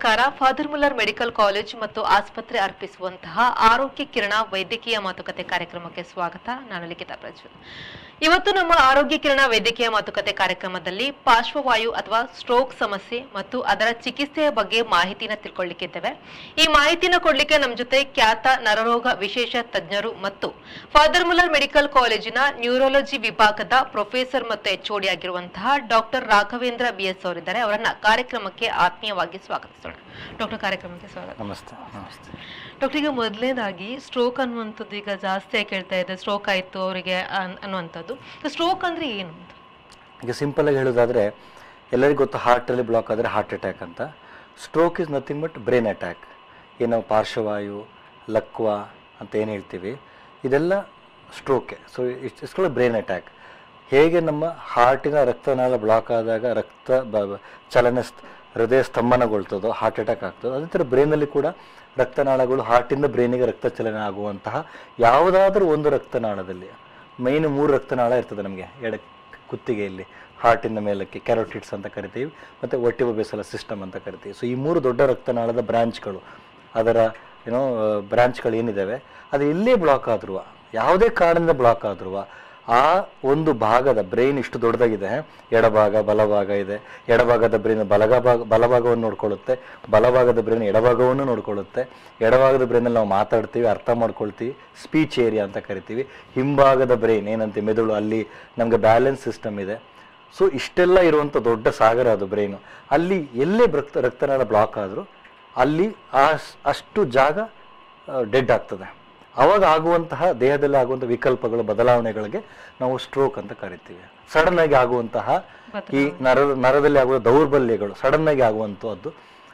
ನಮಸ್ಕಾರ father Muller medical college ಮತ್ತು ಆಸ್ಪತ್ರೆ ಅರ್ಪಿಸುವಂತಹ ಆರೋಗ್ಯ ಕಿರಣ ವೈದ್ಯಕೀಯ ಮಾತುಕತೆ ಕಾರ್ಯಕ್ರಮಕ್ಕೆ ಸ್ವಾಗತ ನಾನು ಲಿಖಿತಾ ಪ್ರಜ್ವಲ್ ಇವತ್ತು ನಮ್ಮ ಆರೋಗ್ಯ ಕಿರಣ ವೈದ್ಯಕೀಯ ಮಾತುಕತೆ ಕಾರ್ಯಕ್ರಮದಲ್ಲಿ ಪಾರ್ಶ್ವವಾಯು ಅಥವಾ ಸ್ಟ್ರೋಕ್ ಸಮಸ್ಯೆ ಮತ್ತು ಅದರ ಚಿಕಿತ್ಸೆಯ ಬಗ್ಗೆ ಮಾಹಿತಿನ ತಿಳ್ಕೊಳ್ಳಿಕ್ಕಿದ್ದೇವೆ ಈ ಮಾಹಿತಿನ ಕೊಡ್ಲಿಕ್ಕೆ ನಮ್ಮ ಜೊತೆ ಖ್ಯಾತ ನರರೋಗ ವಿಶೇಷ ತಜ್ಞರು ಮತ್ತು ಫಾದರ್ ಮುಲ್ಲರ್ ಮೆಡಿಕಲ್ ಕಾಲೇಜಿನ ನ್ಯೂರಾಲಜಿ ವಿಭಾಗದ ಪ್ರೊಫೆಸರ್ ಮತ್ತು ಎಚ್ಒಡಿ ಆಗಿರುವಂತಹ ಡಾಕ್ಟರ್ ರಾಘವೇಂದ್ರ ಬಿ ಎಸ್ ಅವರಿದ್ದಾರೆ ಅವರನ್ನ ಕಾರ್ಯಕ್ರಮಕ್ಕೆ ಆತ್ಮೀಯವಾಗಿ ಸ್ವಾಗತಿಸೋಣ ಡಾಕ್ಟರ್ ಕಾರ್ಯಕ್ರಮಕ್ಕೆ ಸ್ವಾಗತ ನಮಸ್ತೆ ನಮಸ್ತೆ ಡಾಕ್ಟರ್ ಈಗ ಮೊದಲನೇದಾಗಿ ಸ್ಟ್ರೋಕ್ ಅನ್ನುವಂಥದ್ದು ಈಗ ಜಾಸ್ತಿ ಕೇಳ್ತಾ ಇದೆ ಸ್ಟ್ರೋಕ್ ಆಯ್ತು ಅವರಿಗೆ ಅನ್ನುವಂಥದ್ದು ಸ್ಟ್ರೋಕ್ ಅಂದ್ರೆ ಏನು ಅಂತ ಈಗ ಸಿಂಪಲಾಗಿ ಹೇಳೋದಾದರೆ ಎಲ್ಲರಿಗೂ ಗೊತ್ತು ಹಾರ್ಟಲ್ಲಿ ಬ್ಲಾಕ್ ಆದರೆ ಹಾರ್ಟ್ ಅಟ್ಯಾಕ್ ಅಂತ stroke is nothing but brain attack ಏನು ಪಾರ್ಶ್ವವಾಯು ಲಕ್ವ ಅಂತ ಏನು ಹೇಳ್ತೀವಿ ಇದೆಲ್ಲ ಸ್ಟ್ರೋಕೆ ಸೊ ಇಷ್ಟು ಬ್ರೈನ್ ಅಟ್ಯಾಕ್ ಹೇಗೆ ನಮ್ಮ ಹಾರ್ಟಿನ ರಕ್ತನಾಳ ಬ್ಲಾಕ್ ಆದಾಗ ರಕ್ತ ಬ ಬ- ಚಲನೆ ಸ್- ಹೃದಯ ಸ್ತಂಭನಗೊಳ್ತದೋ ಹಾರ್ಟ್ ಅಟ್ಯಾಕ್ ಆಗ್ತದೋ ಅದೇ ಥರ ಬ್ರೈನಲ್ಲಿ ಕೂಡ ರಕ್ತನಾಳಗಳು ಹಾರ್ಟಿಂದ ಬ್ರೈನಿಗೆ ರಕ್ತ ಚಲನೆ ಆಗುವಂತಹ ಯಾವುದಾದ್ರೂ ಒಂದು ರಕ್ತನಾಳದಲ್ಲಿ ಮೈನ್ ಮೂರು ರಕ್ತನಾಳ ಇರ್ತದೆ ನಮಗೆ ಎಡ ಕುತ್ತಿಗೆಯಲ್ಲಿ ಹಾರ್ಟಿನ ಮೇಲಕ್ಕೆ ಕ್ಯಾರೋಟಿಡ್ಸ್ ಅಂತ ಕರಿತೀವಿ ಮತ್ತು ಒಟ್ಟಿವ ಬೆಸಲ ಸಿಸ್ಟಮ್ ಅಂತ ಕರಿತೀವಿ ಸೊ ಈ ಮೂರು ದೊಡ್ಡ ರಕ್ತನಾಳದ ಬ್ರಾಂಚ್ಗಳು ಅದರ ಏನೋ ಬ್ರಾಂಚ್ಗಳು ಏನಿದ್ದಾವೆ ಅದು ಎಲ್ಲೇ ಬ್ಲಾಕ್ ಆದ್ರೂ ಯಾವುದೇ ಕಾರಣದಿಂದ ಬ್ಲಾಕ್ ಆದ್ರೂ ಆ ಒಂದು ಭಾಗದ ಬ್ರೈನ್ ಇಷ್ಟು ದೊಡ್ಡದಾಗಿದೆ ಎಡಭಾಗ ಬಲಭಾಗ ಇದೆ ಎಡಭಾಗದ ಬ್ರೈನ್ ಬಲಗ ಭಾಗ ಬಲಭಾಗವನ್ನು ನೋಡ್ಕೊಳ್ಳುತ್ತೆ ಬಲಭಾಗದ ಬ್ರೈನ್ ಎಡಭಾಗವನ್ನು ನೋಡ್ಕೊಳ್ಳುತ್ತೆ ಎಡಭಾಗದ ಬ್ರೈನಲ್ಲಿ ನಾವು ಮಾತಾಡ್ತೀವಿ ಅರ್ಥ ಮಾಡ್ಕೊಳ್ತೀವಿ ಸ್ಪೀಚ್ ಏರಿಯಾ ಅಂತ ಕರಿತೀವಿ ಹಿಂಭಾಗದ ಬ್ರೈನ್ ಏನಂತೆ ಮೆದುಳು ಅಲ್ಲಿ ನಮಗೆ ಬ್ಯಾಲೆನ್ಸ್ ಸಿಸ್ಟಮ್ ಇದೆ ಸೊ ಇಷ್ಟೆಲ್ಲ ಇರುವಂಥ ದೊಡ್ಡ ಸಾಗರ ಅದು ಬ್ರೈನು ಅಲ್ಲಿ ಎಲ್ಲೇ ರಕ್ತ ರಕ್ತನಾಳ ಬ್ಲಾಕ್ ಆದರೂ ಅಲ್ಲಿ ಆ ಅಷ್ಟು ಜಾಗ ಡೆಡ್ ಆಗ್ತದೆ ಅವಾಗ ಆಗುವಂತಹ ದೇಹದಲ್ಲಿ ಆಗುವಂಥ ವಿಕಲ್ಪಗಳು ಬದಲಾವಣೆಗಳಿಗೆ ನಾವು ಸ್ಟ್ರೋಕ್ ಅಂತ ಕರಿತೀವಿ ಸಡನ್ ಆಗಿ ಆಗುವಂತಹ ಈ ನರ ನರದಲ್ಲಿ ಆಗುವ ದೌರ್ಬಲ್ಯಗಳು ಸಡನ್ ಆಗಿ ಆಗುವಂಥದ್ದು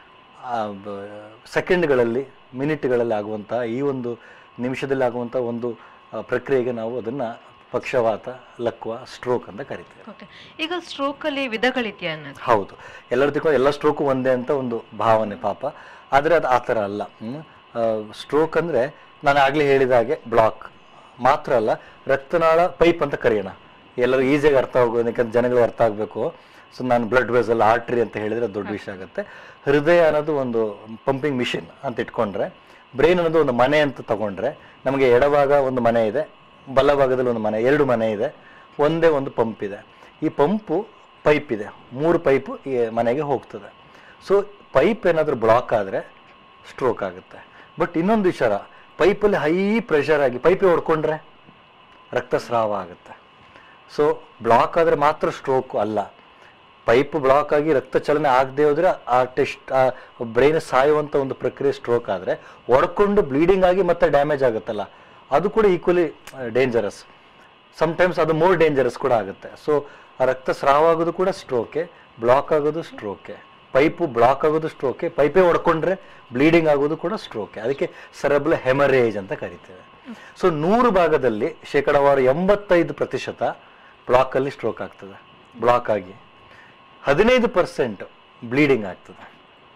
ಸೆಕೆಂಡ್ಗಳಲ್ಲಿ ಮಿನಿಟ್ಗಳಲ್ಲಿ ಆಗುವಂತಹ ಈ ಒಂದು ನಿಮಿಷದಲ್ಲಿ ಆಗುವಂಥ ಒಂದು ಆ, ಪ್ರಕ್ರಿಯೆಗೆ ನಾವು ಅದನ್ನು ಪಕ್ಷವಾತ ಲಕ್ವ ಸ್ಟ್ರೋಕ್ ಅಂತ ಕರಿತೀವಿ ಓಕೆ ಈಗ ಸ್ಟ್ರೋಕ್ ಅಲ್ಲಿ ವಿಧಗಳಿದೆಯಾ ಅನ್ನೋದು ಹೌದು ಎಲ್ಲರೂ ತಿಳ್ಕೊಂಡು ಎಲ್ಲ ಸ್ಟ್ರೋಕು ಒಂದೇ ಅಂತ ಒಂದು ಭಾವನೆ ಪಾಪ ಆದರೆ ಅದು ಆ ಥರ ಅಲ್ಲ ಸ್ಟ್ರೋಕ್ ಅಂದರೆ ನಾನು ಆಗಲೇ ಹೇಳಿದ ಹಾಗೆ ಬ್ಲಾಕ್ ಮಾತ್ರ ಅಲ್ಲ ರಕ್ತನಾಳ ಪೈಪ್ ಅಂತ ಕರೆಯೋಣ ಎಲ್ಲರೂ ಈಸಿಯಾಗಿ ಅರ್ಥ ಆಗೋದು ಯಾಕಂದ್ರೆ ಜನಗಳಿಗೆ ಅರ್ಥ ಆಗಬೇಕು ಸೊ ನಾನು ಬ್ಲಡ್ ವೆಸಲ್ ಆರ್ಟ್ರಿ ಅಂತ ಹೇಳಿದರೆ ಅದು ದೊಡ್ಡ ವಿಷಯ ಆಗುತ್ತೆ ಹೃದಯ ಅನ್ನೋದು ಒಂದು ಪಂಪಿಂಗ್ ಮಿಷಿನ್ ಅಂತ ಇಟ್ಕೊಂಡ್ರೆ ಬ್ರೈನ್ ಅನ್ನೋದು ಒಂದು ಮನೆ ಅಂತ ತಗೊಂಡ್ರೆ ನಮಗೆ ಎಡಭಾಗ ಒಂದು ಮನೆ ಇದೆ ಬಲಭಾಗದಲ್ಲಿ ಒಂದು ಮನೆ ಎರಡು ಮನೆ ಇದೆ ಒಂದೇ ಒಂದು ಪಂಪ್ ಇದೆ ಈ ಪಂಪು ಪೈಪ್ ಇದೆ ಮೂರು ಪೈಪು ಈ ಮನೆಗೆ ಹೋಗ್ತದೆ ಸೊ ಪೈಪ್ ಏನಾದರೂ ಬ್ಲಾಕ್ ಆದರೆ ಸ್ಟ್ರೋಕ್ ಆಗುತ್ತೆ ಬಟ್ ಇನ್ನೊಂದು ವಿಚಾರ ಪೈಪಲ್ಲಿ ಹೈ ಪ್ರೆಷರ್ ಆಗಿ ಪೈಪೇ ಹೊಡ್ಕೊಂಡ್ರೆ ರಕ್ತಸ್ರಾವ ಆಗುತ್ತೆ ಸೊ ಬ್ಲಾಕ್ ಆದರೆ ಮಾತ್ರ ಸ್ಟ್ರೋಕ್ ಅಲ್ಲ ಪೈಪ್ ಬ್ಲಾಕ್ ಆಗಿ ರಕ್ತ ಚಲನೆ ಆಗದೆ ಹೋದ್ರೆ ಆ ಟೆಸ್ಟ್ ಆ ಬ್ರೈನ್ ಸಾಯುವಂಥ ಒಂದು ಪ್ರಕ್ರಿಯೆ ಸ್ಟ್ರೋಕ್ ಆದರೆ ಒಡ್ಕೊಂಡು ಬ್ಲೀಡಿಂಗ್ ಆಗಿ ಮತ್ತೆ ಡ್ಯಾಮೇಜ್ ಆಗುತ್ತಲ್ಲ ಅದು ಕೂಡ ಈಕ್ವಲಿ ಡೇಂಜರಸ್ ಸಮ್ಟೈಮ್ಸ್ ಅದು ಮೋರ್ ಡೇಂಜರಸ್ ಕೂಡ ಆಗುತ್ತೆ ಸೊ ರಕ್ತ ಸ್ರಾವ ಆಗೋದು ಕೂಡ ಸ್ಟ್ರೋಕೆ ಬ್ಲಾಕ್ ಆಗೋದು ಸ್ಟ್ರೋಕೆ ಪೈಪು ಬ್ಲಾಕ್ ಆಗೋದು ಸ್ಟ್ರೋಕೆ ಪೈಪೇ ಹೊಡ್ಕೊಂಡ್ರೆ ಬ್ಲೀಡಿಂಗ್ ಆಗೋದು ಕೂಡ ಸ್ಟ್ರೋಕೆ ಅದಕ್ಕೆ ಸರಬ್ಲ ಹೆಮರೇಜ್ ಅಂತ ಕರಿತೇವೆ ಸೊ ನೂರು ಭಾಗದಲ್ಲಿ ಶೇಕಡವಾರು ಎಂಬತ್ತೈದು ಪ್ರತಿಶತ ಬ್ಲಾಕಲ್ಲಿ ಸ್ಟ್ರೋಕ್ ಆಗ್ತದೆ ಬ್ಲಾಕ್ ಆಗಿ ಹದಿನೈದು ಪರ್ಸೆಂಟ್ ಬ್ಲೀಡಿಂಗ್ ಆಗ್ತದೆ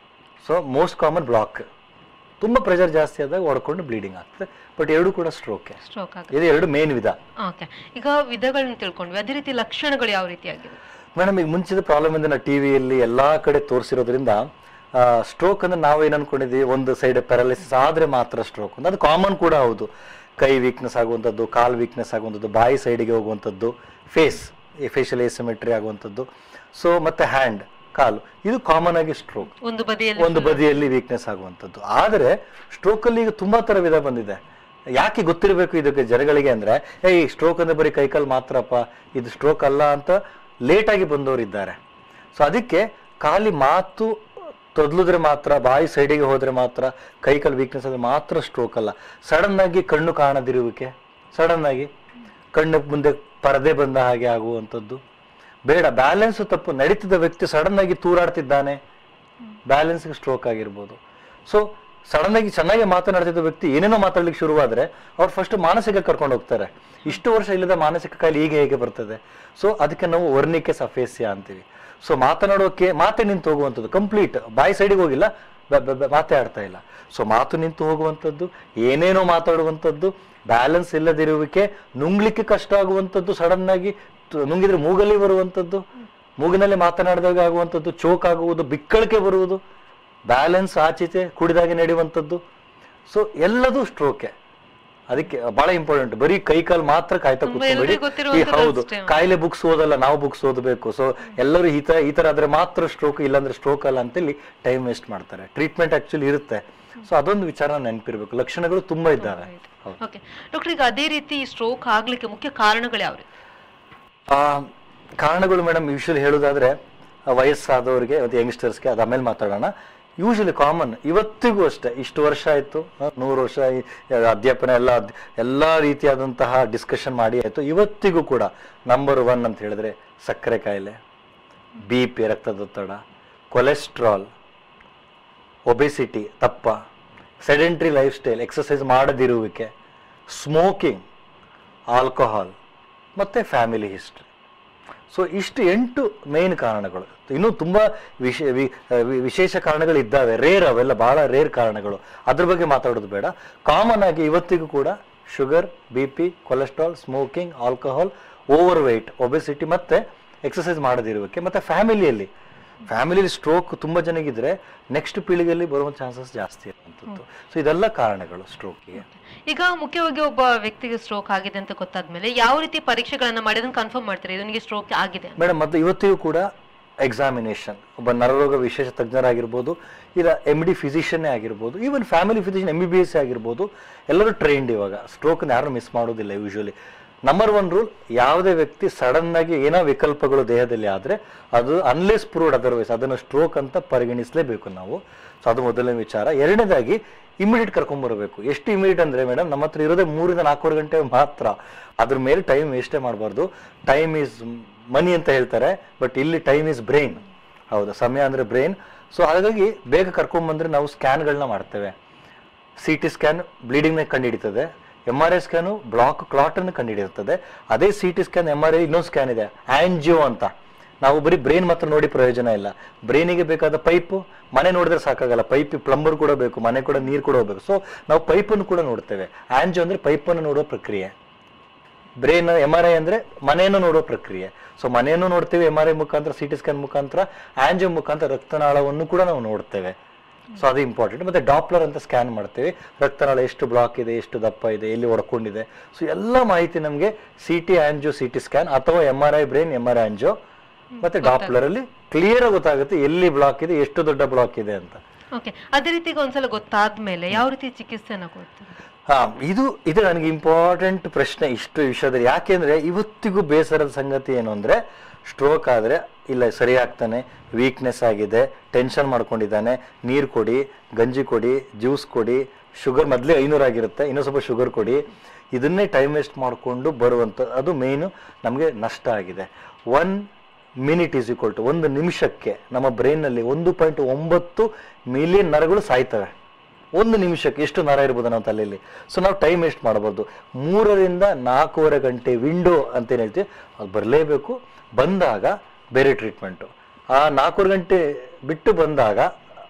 ಸೊ ಮೋಸ್ಟ್ ಕಾಮನ್ ಬ್ಲಾಕ್ ತುಂಬ ಪ್ರೆಷರ್ ಜಾಸ್ತಿ ಆದಾಗ ಹೊಡ್ಕೊಂಡು ಬ್ಲೀಡಿಂಗ್ ಆಗ್ತದೆ ಬಟ್ ಎರಡು ಕೂಡ ಸ್ಟ್ರೋಕೆ ಸ್ಟ್ರೋಕ್ ಆಗುತ್ತೆ ಇದು ಎರಡು ಮೇನ್ ವಿಧ ಓಕೆ ಈಗ ವಿಧಗಳನ್ನ ತಿಳ್ಕೊಂಡ್ವಿ ಅದೇ ರೀತಿ ಲಕ್ಷಣಗಳು ಯಾವ ರೀತಿಯಾಗಿದೆ ಮೇಡಮ್ ಈಗ ಮುಂಚಿದ ಪ್ರಾಬ್ಲಮ್ ಇಂದ ನಾವು ಟಿವಿಯಲ್ಲಿ ಎಲ್ಲಾ ಕಡೆ ತೋರಿಸಿರೋದ್ರಿಂದ ಸ್ಟ್ರೋಕ್ ಅಂದ್ರೆ ನಾವು ಏನ್ ಅನ್ಕೊಂಡಿದೀವಿ ಒಂದು ಸೈಡ್ ಪ್ಯಾರಾಲಿಸಿಸ್ ಆದ್ರೆ ಮಾತ್ರ ಸ್ಟ್ರೋಕ್ ಅಂತ ಅದು ಕಾಮನ್ ಕೂಡ ಹೌದು ಕೈ ವೀಕ್ನೆಸ್ ಆಗುವಂಥದ್ದು ಕಾಲ್ ವೀಕ್ನೆಸ್ ಆಗುವಂಥದ್ದು ಬಾಯಿ ಸೈಡಿಗೆ ಹೋಗುವಂಥದ್ದು ಫೇಸ್ ಫೇಶಿಯಲ್ ಎಸಿಮೆಟ್ರಿ ಆಗುವಂಥದ್ದು ಸೊ ಮತ್ತೆ ಹ್ಯಾಂಡ್ ಕಾಲು ಇದು ಕಾಮನ್ ಆಗಿ ಸ್ಟ್ರೋಕ್ ಒಂದು ಬದಿಯಲ್ಲಿ ಒಂದು ಬದಿಯಲ್ಲಿ ವೀಕ್ನೆಸ್ ಆಗುವಂಥದ್ದು ಆದರೆ ಸ್ಟ್ರೋಕ್ ಅಲ್ಲಿ ಈಗ ತುಂಬಾ ತರ ವಿಧ ಬಂದಿದೆ ಯಾಕೆ ಗೊತ್ತಿರಬೇಕು ಇದಕ್ಕೆ ಜನಗಳಿಗೆ ಅಂದ್ರೆ ಏಯ್ ಸ್ಟ್ರೋಕ್ ಅಂದ್ರೆ ಬರೀ ಕೈಕಾಲು ಮಾತ್ರಪ್ಪ ಇದು ಸ್ಟ್ರೋಕ್ ಅಲ್ಲ ಅಂತ ಲೇಟ್ ಆಗಿ ಬಂದವರು ಇದ್ದಾರೆ ಸೊ ಅದಕ್ಕೆ ಖಾಲಿ ಮಾತು ತೊದ್ಲಿದ್ರೆ ಮಾತ್ರ ಬಾಯಿ ಸೈಡಿಗೆ ಹೋದ್ರೆ ಮಾತ್ರ ಕೈಕಾಲು ವೀಕ್ನೆಸ್ ಆದ್ರೆ ಮಾತ್ರ ಸ್ಟ್ರೋಕ್ ಅಲ್ಲ ಸಡನ್ ಆಗಿ ಕಣ್ಣು ಕಾಣದಿರುವಿಕೆ ಸಡನ್ ಆಗಿ ಕಣ್ಣು ಮುಂದೆ ಪರದೆ ಬಂದ ಹಾಗೆ ಆಗುವಂಥದ್ದು ಬೇಡ ಬ್ಯಾಲೆನ್ಸ್ ತಪ್ಪು ನಡೀತಿದ್ದ ವ್ಯಕ್ತಿ ಸಡನ್ ಆಗಿ ತೂರಾಡ್ತಿದ್ದಾನೆ ಬ್ಯಾಲೆನ್ಸ್ಗೆ ಸ್ಟ್ರೋಕ್ ಆಗಿರ್ಬೋದು ಸೊ ಸಡನ್ ಆಗಿ ಚೆನ್ನಾಗಿ ಮಾತನಾಡ್ತಿದ್ದ ವ್ಯಕ್ತಿ ಏನೇನೋ ಮಾತಾಡ್ಲಿಕ್ಕೆ ಶುರುವಾದ್ರೆ ಅವ್ರು ಫಸ್ಟ್ ಮಾನಸಿಕ ಕರ್ಕೊಂಡು ಹೋಗ್ತಾರೆ ಇಷ್ಟು ವರ್ಷ ಇಲ್ಲದ ಮಾನಸಿಕ ಕಾಯಿಲೆ ಈಗ ಹೇಗೆ ಬರ್ತದೆ ಸೊ ಅದಕ್ಕೆ ನಾವು ವರ್ಣಿಕೆ ಸಫೇಸ್ಯ ಅಂತೀವಿ ಸೊ ಮಾತನಾಡೋಕೆ ಮಾತೆ ನಿಂತು ಹೋಗುವಂಥದ್ದು ಕಂಪ್ಲೀಟ್ ಬಾಯಿ ಸೈಡಿಗೆ ಹೋಗಿಲ್ಲ ಬ- ಬ- ಬ- ಮಾತೇ ಆಡ್ತಾ ಇಲ್ಲ ಸೊ ಮಾತು ನಿಂತು ಹೋಗುವಂಥದ್ದು ಏನೇನೋ ಮಾತಾಡುವಂಥದ್ದು ಬ್ಯಾಲೆನ್ಸ್ ಇಲ್ಲದಿರುವಿಕೆ ನುಂಗ್ಲಿಕ್ಕೆ ಕಷ್ಟ ಆಗುವಂಥದ್ದು ಸಡನ್ ಆಗಿ ತು- ನುಂಗಿದ್ರೆ ಮೂಗಲ್ಲಿ ಬರುವಂಥದ್ದು ಮೂಗಿನಲ್ಲಿ ಮಾತನಾಡಿದಾಗ ಆಗುವಂಥದ್ದು ಚೋಕ್ ಆಗುವುದು ಬಿಕ್ಕಳಿಕೆ ಬರುವುದು ಬ್ಯಾಲೆನ್ಸ್ ಆಚೀಚೆ ಕುಡಿದಾಗೆ ನಡೆಯುವಂಥದ್ದು ಸೊ ಎಲ್ಲದೂ ಸ್ಟ್ರೋಕೆ ಅದಕ್ಕೆ ಬಹಳ ಇಂಪಾರ್ಟೆಂಟ್ ಬರೀ ಕೈ ಕಾಲು ಮಾತ್ರ ಕಾಯ್ತಾ ತುಂಬಾ ಕೂತ್ಕೊಂಡ್ಬೇಡಿ ಎಲ್ರಿಗೂ ಗೊತ್ತಿರುವಂಥದ್ದು ಈ ಹೌದು ಅಷ್ಟೇ. ಕಾಯಿಲೆ ಬುಕ್ಸ್ ಓದಲ್ಲ ನಾವು ಬುಕ್ಸ್ ಓದಬೇಕು ಸೊ ಎಲ್ಲರೂ ಈ ತರ ಈ ತರ ಆದ್ರೆ ಮಾತ್ರ ಸ್ಟ್ರೋಕ್ ಇಲ್ಲಾಂದ್ರೆ ಸ್ಟ್ರೋಕ್ ಅಲ್ಲ ಅಂತೇಳಿ ಟೈಮ್ ವೇಸ್ಟ್ ಮಾಡ್ತಾರೆ ಟ್ರೀಟ್ಮೆಂಟ್ ಆಕ್ಚುಲಿ ಇರುತ್ತೆ ಸೊ ಅದೊಂದು ವಿಚಾರ ನೆನಪಿರ್ಬೇಕು ಲಕ್ಷಣಗಳು ತುಂಬಾ ಇದ್ದಾವೆ ಹೌದು. ಓಕೆ ಡಾಕ್ಟರ್ ಈಗ ಅದೇ ರೀತಿ ಸ್ಟ್ರೋಕ್ ಆಗ್ಲಿಕ್ಕೆ ಮುಖ್ಯ ಕಾರಣಗಳು ಯಾವ್ದು ಆ, ಕಾರಣಗಳು ಮೇಡಮ್ ಯೂಶಲಿ ಹೇಳೋದಾದ್ರೆ ಆ, ವಯಸ್ಸಾದವರಿಗೆ ಮತ್ತು ಯಂಗ್ಸ್ಟರ್ಸ್ಗೆ ಅದು ಆಮೇಲೆ ಮಾತಾಡೋಣ ಯೂಶಲಿ ಕಾಮನ್ ಇವತ್ತಿಗೂ ಅಷ್ಟೇ ಇಷ್ಟು ವರ್ಷ ಆಯಿತು ನೂರು ವರ್ಷ ಈ ಅಧ್ಯಾಪನ ಎಲ್ಲ ಅದ್- ಎಲ್ಲ ರೀತಿಯಾದಂತಹ ಡಿಸ್ಕಷನ್ ಮಾಡಿ ಆಯಿತು ಇವತ್ತಿಗೂ ಕೂಡ ನಂಬರ್ ಒನ್ ಅಂತ ಹೇಳಿದ್ರೆ ಸಕ್ಕರೆ ಕಾಯಿಲೆ ಬಿ ಪಿ ರಕ್ತದೊತ್ತಡ ಕೊಲೆಸ್ಟ್ರಾಲ್ ಒಬೆಸಿಟಿ ತಪ್ಪ ಸೆಡೆಂಟ್ರಿ ಲೈಫ್ ಸ್ಟೈಲ್ ಎಕ್ಸಸೈಸ್ ಮಾಡದಿರುವಿಕೆ ಸ್ಮೋಕಿಂಗ್ ಆಲ್ಕೋಹಾಲ್ ಮತ್ತು ಫ್ಯಾಮಿಲಿ ಹಿಸ್ಟ್ರಿ ಸೊ ಇಷ್ಟು ಎಂಟು ಮೇನ್ ಕಾರಣಗಳು ಇನ್ನೂ ತುಂಬ ವಿಶೇ ವಿ- ವಿ- ವಿಶೇಷ ಕಾರಣಗಳು ಇದ್ದಾವೆ ರೇರ್ ಅವೆಲ್ಲ ಬಹಳ ರೇರ್ ಕಾರಣಗಳು ಅದ್ರ ಬಗ್ಗೆ ಮಾತಾಡೋದು ಬೇಡ ಕಾಮನ್ ಆಗಿ ಇವತ್ತಿಗೂ ಕೂಡ sugar B P cholesterol smoking alcohol overweight obesity ಮತ್ತೆ ಎಕ್ಸಸೈಸ್ ಮಾಡದಿರುವಿಕೆ ಮತ್ತೆ ಫ್ಯಾಮಿಲಿಯಲ್ಲಿ ಫ್ಯಾಮಿಲಿಯಲ್ಲಿ ಸ್ಟ್ರೋಕ್ ತುಂಬ ಜನಗಿದ್ರೆ ನೆಕ್ಸ್ಟ್ ಪೀಳಿಗೆಯಲ್ಲಿ ಬರುವ ಚಾನ್ಸಸ್ ಜಾಸ್ತಿ ಇರುವಂಥದ್ದು ಸೊ ಇದೆಲ್ಲ ಕಾರಣಗಳು ಸ್ಟ್ರೋಕಿಗೆ ಈಗ ಮುಖ್ಯವಾಗಿ ಒಬ್ಬ ವ್ಯಕ್ತಿಗೆ ಸ್ಟ್ರೋಕ್ ಆಗಿದೆ ಅಂತ ಗೊತ್ತಾದ್ಮೇಲೆ ಯಾವ ರೀತಿ ಪರೀಕ್ಷೆಗಳನ್ನ ಮಾಡಿ ಅದನ್ನ ಕನ್ಫರ್ಮ್ ಮಾಡ್ತಾರೆ ಇದನಿಗೆ ಸ್ಟ್ರೋಕ್ ಆಗಿದೆ ಅಂತ? ಮೇಡಮ್ ಮತ್ತು ಇವತ್ತಿಗೂ ಕೂಡ ಎಕ್ಸಾಮಿನೇಷನ್ ಒಬ್ಬ ನರರೋಗ ವಿಶೇಷ ತಜ್ಞರಾಗಿರ್ಬೋದು ಇಲ್ಲ ಎಮ್ ಡಿ ಫಿಸಿಷಿಯನ್ನೇ ಆಗಿರ್ಬೋದು even family physician M B B S ಆಗಿರ್ಬೋದು ಎಲ್ಲರೂ ಟ್ರೈನ್ಡ್ ಇವಾಗ ಸ್ಟ್ರೋಕ್ನ ಯಾರು ಮಿಸ್ ಮಾಡೋದಿಲ್ಲ ಯೂಶಲಿ ನಂಬರ್ ಒನ್ ರೂಲ್ ಯಾವುದೇ ವ್ಯಕ್ತಿ ಸಡನ್ ಆಗಿ ಏನೋ ವಿಕಲ್ಪಗಳು ದೇಹದಲ್ಲಿ ಆದರೆ ಅದು ಅನ್ಲೆಸ್ ಪ್ರೂವ್ಡ್ ಅದರ್ವೈಸ್ ಅದನ್ನು ಸ್ಟ್ರೋಕ್ ಅಂತ ಪರಿಗಣಿಸಲೇಬೇಕು ನಾವು ಸೊ ಅದು ಮೊದಲನೇ ವಿಚಾರ ಎರಡನೇದಾಗಿ ಇಮಿಡಿಯೇಟ್ ಕರ್ಕೊಂಬರ್ಬೇಕು ಎಷ್ಟು ಇಮಿಡಿಯೇಟ್ ಅಂದರೆ ಮೇಡಮ್ ನಮ್ಮ ಹತ್ರ ಇರೋದೇ ಮೂರಿಂದ ನಾಲ್ಕೂವರೆ ಗಂಟೆ ಮಾತ್ರ ಅದ್ರ ಮೇಲೆ ಟೈಮ್ ವೇಸ್ಟೇ ಮಾಡಬಾರ್ದು ಟೈಮ್ ಈಸ್ ಮನಿ ಅಂತ ಹೇಳ್ತಾರೆ ಬಟ್ ಇಲ್ಲಿ ಟೈಮ್ ಈಸ್ ಬ್ರೈನ್ ಹೌದು ಸಮಯ ಅಂದರೆ ಬ್ರೈನ್ ಸೊ ಹಾಗಾಗಿ ಬೇಗ ಕರ್ಕೊಂಬಂದ್ರೆ ನಾವು ಸ್ಕ್ಯಾನ್ಗಳನ್ನ ಮಾಡ್ತೇವೆ ಸಿ ಟಿ ಸ್ಕ್ಯಾನ್ ಬ್ಲೀಡಿಂಗ್ನ ಕಂಡುಹಿಡಿತದೆ M R I scan block ಕ್ಲಾಟನ್ನು ಕಂಡುಹಿಡಿಯುತ್ತದೆ ಅದೇ C T scan M R I ಇನ್ನೊಂದು ಸ್ಕ್ಯಾನ್ ಇದೆ ಆಂಜಿಯೋ ಅಂತ ನಾವು ಬರೀ ಬ್ರೈನ್ ಮಾತ್ರ ನೋಡಿ ಪ್ರಯೋಜನ ಇಲ್ಲ ಬ್ರೈನಿಗೆ ಬೇಕಾದ ಪೈಪು ಮನೆ ನೋಡಿದ್ರೆ ಸಾಕಾಗಲ್ಲ ಪೈಪ್ ಪ್ಲಂಬರ್ ಕೂಡ ಬೇಕು ಮನೆ ಕೂಡ ನೀರು ಕೂಡ ಹೋಗ್ಬೇಕು ಸೊ ನಾವು ಪೈಪನ್ನು ಕೂಡ ನೋಡ್ತೇವೆ ಆಂಜಿಯೋ ಅಂದರೆ ಪೈಪನ್ನು ನೋಡುವ ಪ್ರಕ್ರಿಯೆ ಬ್ರೈನ್ ಎಮ್ ಆರ್ ಐ ಅಂದ್ರೆ ಮನೆಯನ್ನು ನೋಡುವ ಪ್ರಕ್ರಿಯೆ ಸೊ ಮನೆಯನ್ನು ನೋಡ್ತೇವೆ ಎಮ್ ಆರ್ ಐ ಮುಖಾಂತರ ಸಿ ಟಿ ಸ್ಕ್ಯಾನ್ ಮುಖಾಂತರ ಆಂಜಿಯೋ ಮುಖಾಂತರ ರಕ್ತನಾಳವನ್ನು ಕೂಡ ನಾವು ನೋಡ್ತೇವೆ ಸೊ ಅದು ಇಂಪಾರ್ಟೆಂಟ್ ಮತ್ತೆ ಡಾಪ್ಲರ್ ಅಂತ ಸ್ಕ್ಯಾನ್ ಮಾಡ್ತೇವೆ ರಕ್ತನಾಳ ಎಷ್ಟು ಬ್ಲಾಕ್ ಇದೆ ಎಷ್ಟು ದಪ್ಪ ಇದೆ ಎಲ್ಲಿ ಒಡ್ಕೊಂಡಿದೆ ಸೊ ಎಲ್ಲ ಮಾಹಿತಿ ನಮಗೆ C T angio C T scan ಅಥವಾ M R I brain M R I angio ಮತ್ತೆ ಡಾಪ್ಲರ್ ಅಲ್ಲಿ ಕ್ಲಿಯರ್ ಗೊತ್ತಾಗುತ್ತೆ ಎಲ್ಲಿ ಬ್ಲಾಕ್ ಇದೆ ಎಷ್ಟು ದೊಡ್ಡ ಬ್ಲಾಕ್ ಇದೆ ಅಂತ ಓಕೆ ಅದೇ ರೀತಿ ಈಗ ಒಂದ್ಸಲ ಗೊತ್ತಾದ್ಮೇಲೆ ಯಾವ ರೀತಿ ಚಿಕಿತ್ಸೆನ ಕೊಡ್ತೀವಿ ಹಾ ಇದು ಇದು ನನಗೆ ಇಂಪಾರ್ಟೆಂಟ್ ಪ್ರಶ್ನೆ ಇಷ್ಟು ವಿಷಯದಲ್ಲಿ ಯಾಕೆಂದ್ರೆ ಇವತ್ತಿಗೂ ಬೇಸರದ ಸಂಗತಿ ಏನು ಅಂದ್ರೆ ಸ್ಟ್ರೋಕ್ ಆದ್ರೆ ಇಲ್ಲ ಸರಿ ಆಗ್ತಾನೆ ವೀಕ್ನೆಸ್ ಆಗಿದೆ ಟೆನ್ಷನ್ ಮಾಡ್ಕೊಂಡಿದ್ದಾನೆ ನೀರು ಕೊಡಿ ಗಂಜಿ ಕೊಡಿ ಜ್ಯೂಸ್ ಕೊಡಿ ಶುಗರ್ ಮೊದಲೇ ಐನೂರು ಆಗಿರುತ್ತೆ ಇನ್ನೂ ಸ್ವಲ್ಪ ಶುಗರ್ ಕೊಡಿ ಇದನ್ನೇ ಟೈಮ್ ವೇಸ್ಟ್ ಮಾಡಿಕೊಂಡು ಬರುವಂಥ ಅದು ಮೇಯ್ನು ನಮಗೆ ನಷ್ಟ ಆಗಿದೆ one minute is equal to ಒಂದು ನಿಮಿಷಕ್ಕೆ ನಮ್ಮ ಬ್ರೈನ್ನಲ್ಲಿ ಒಂದು ಪಾಯಿಂಟ್ ಒಂಬತ್ತು ಮಿಲಿಯನ್ ನರಗಳು ಸಾಯ್ತವೆ ಒಂದು ನಿಮಿಷಕ್ಕೆ ಎಷ್ಟು ನರ ಇರ್ಬೋದು ನಾವು ತಲೆಯಲ್ಲಿ ಸೊ ನಾವು ಟೈಮ್ ವೇಸ್ಟ್ ಮಾಡಬಾರ್ದು ಮೂರರಿಂದ ನಾಲ್ಕೂವರೆ ಗಂಟೆ ವಿಂಡೋ ಅಂತ ಏನು ಹೇಳ್ತೀವಿ ಅದು ಬರಲೇಬೇಕು ಬಂದಾಗ ಬೇರೆ ಟ್ರೀಟ್ಮೆಂಟು ಆ ನಾಲ್ಕೂವರೆ ಗಂಟೆ ಬಿಟ್ಟು ಬಂದಾಗ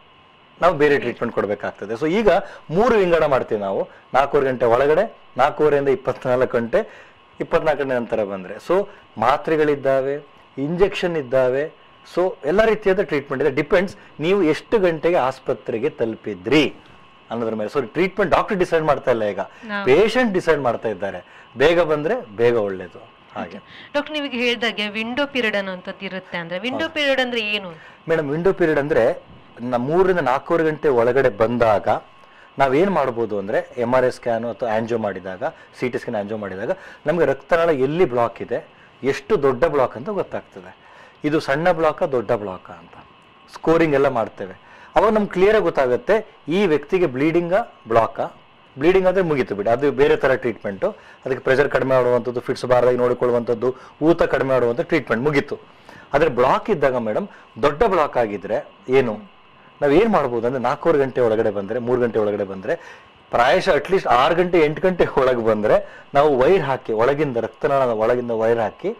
ನಾವು ಬೇರೆ ಟ್ರೀಟ್ಮೆಂಟ್ ಕೊಡಬೇಕಾಗ್ತದೆ ಸೊ ಈಗ ಮೂರು ವಿಂಗಡ ಮಾಡ್ತೀವಿ ನಾವು ನಾಲ್ಕೂವರೆ ಗಂಟೆ ಒಳಗಡೆ ನಾಲ್ಕೂವರೆಯಿಂದ ಇಪ್ಪತ್ನಾಲ್ಕು ಗಂಟೆ ಇಪ್ಪತ್ನಾಲ್ಕು ಗಂಟೆ ನಂತರ ಬಂದರೆ ಸೊ ಮಾತ್ರೆಗಳಿದ್ದಾವೆ ಇಂಜೆಕ್ಷನ್ ಇದ್ದಾವೆ ಸೊ ಎಲ್ಲ ರೀತಿಯಾದ ಟ್ರೀಟ್ಮೆಂಟ್ ಇದೆ ಡಿಪೆಂಡ್ಸ್ ನೀವು ಎಷ್ಟು ಗಂಟೆಗೆ ಆಸ್ಪತ್ರೆಗೆ ತಲುಪಿದ್ರಿ ಅನ್ನೋದ್ರ ಮೇಲೆ ಸೊ ಟ್ರೀಟ್ಮೆಂಟ್ ಡಾಕ್ಟರ್ ಡಿಸೈಡ್ ಮಾಡ್ತಾ ಇಲ್ಲ ಈಗ ಪೇಷಂಟ್ ಡಿಸೈಡ್ ಮಾಡ್ತಾ ಇದ್ದಾರೆ ಬೇಗ ಬಂದ್ರೆ ಬೇಗ ಒಳ್ಳೇದು ಹಾಗೆ ಡಾಕ್ಟರ್ ನೀವೀಗ ಹೇಳ್ದಾಗೆ ವಿಂಡೋ ಪೀರಿಯಡ್ ಅನ್ನೋಂಥದ್ದು ಇರುತ್ತೆ ಅಂದ್ರೆ ವಿಂಡೋ ಪೀರಿಯಡ್ ಅಂದ್ರೆ ಏನು ಮೇಡಮ್ ವಿಂಡೋ ಪೀರಿಯಡ್ ಅಂದ್ರೆ ನ- ಮೂರರಿಂದ ನಾಲ್ಕೂವರೆ ಗಂಟೆ ಒಳಗಡೆ ಬಂದಾಗ ನಾವೇನು ಮಾಡ್ಬೋದು ಅಂದರೆ ಎಮ್ ಆರ್ ಐ ಸ್ಕ್ಯಾನು ಅಥವಾ ಆಂಜೋ ಮಾಡಿದಾಗ ಸಿ ಟಿ ಸ್ಕ್ಯಾನ್ ಆಂಜೋ ಮಾಡಿದಾಗ ನಮಗೆ ರಕ್ತನಾಳ ಎಲ್ಲಿ ಬ್ಲಾಕ್ ಇದೆ ಎಷ್ಟು ದೊಡ್ಡ ಬ್ಲಾಕ್ ಅಂತ ಗೊತ್ತಾಗ್ತದೆ ಇದು ಸಣ್ಣ ಬ್ಲಾಕ ದೊಡ್ಡ ಬ್ಲಾಕ ಅಂತ ಸ್ಕೋರಿಂಗ್ ಎಲ್ಲ ಮಾಡ್ತೇವೆ ಅವಾಗ ನಮ್ಗೆ ಕ್ಲಿಯರಾಗಿ ಗೊತ್ತಾಗುತ್ತೆ ಈ ವ್ಯಕ್ತಿಗೆ ಬ್ಲೀಡಿಂಗ ಬ್ಲಾಕ ಬ್ಲೀಡಿಂಗ್ ಆದರೆ ಮುಗೀತು ಬಿಡಿ ಅದು ಬೇರೆ ಥರ ಟ್ರೀಟ್ಮೆಂಟು ಅದಕ್ಕೆ ಪ್ರೆಷರ್ ಕಡಿಮೆ ಮಾಡುವಂಥದ್ದು ಫಿಟ್ಸ್ ಬಾರದಾಗಿ ನೋಡಿಕೊಳ್ಳುವಂಥದ್ದು ಊತ ಕಡಿಮೆ ಮಾಡುವಂಥ ಟ್ರೀಟ್ಮೆಂಟ್ ಮುಗೀತು ಆದರೆ ಬ್ಲಾಕ್ ಇದ್ದಾಗ ಮೇಡಮ್ ದೊಡ್ಡ ಬ್ಲಾಕ್ ಆಗಿದ್ರೆ ಏನು ನಾವು ಏನು ಮಾಡ್ಬೋದು ಅಂದರೆ ನಾಲ್ಕೂವರೆ ಗಂಟೆ ಒಳಗಡೆ ಬಂದರೆ ಮೂರು ಗಂಟೆ ಒಳಗಡೆ ಬಂದರೆ ಪ್ರಾಯಶಃ ಅಟ್ಲೀಸ್ಟ್ ಆರು ಗಂಟೆ ಎಂಟು ಗಂಟೆ ಒಳಗೆ ಬಂದರೆ ನಾವು ವೈರ್ ಹಾಕಿ ಒಳಗಿಂದ ರಕ್ತನಾಳದ ಒಳಗಿಂದ ವೈರ್ ಹಾಕಿ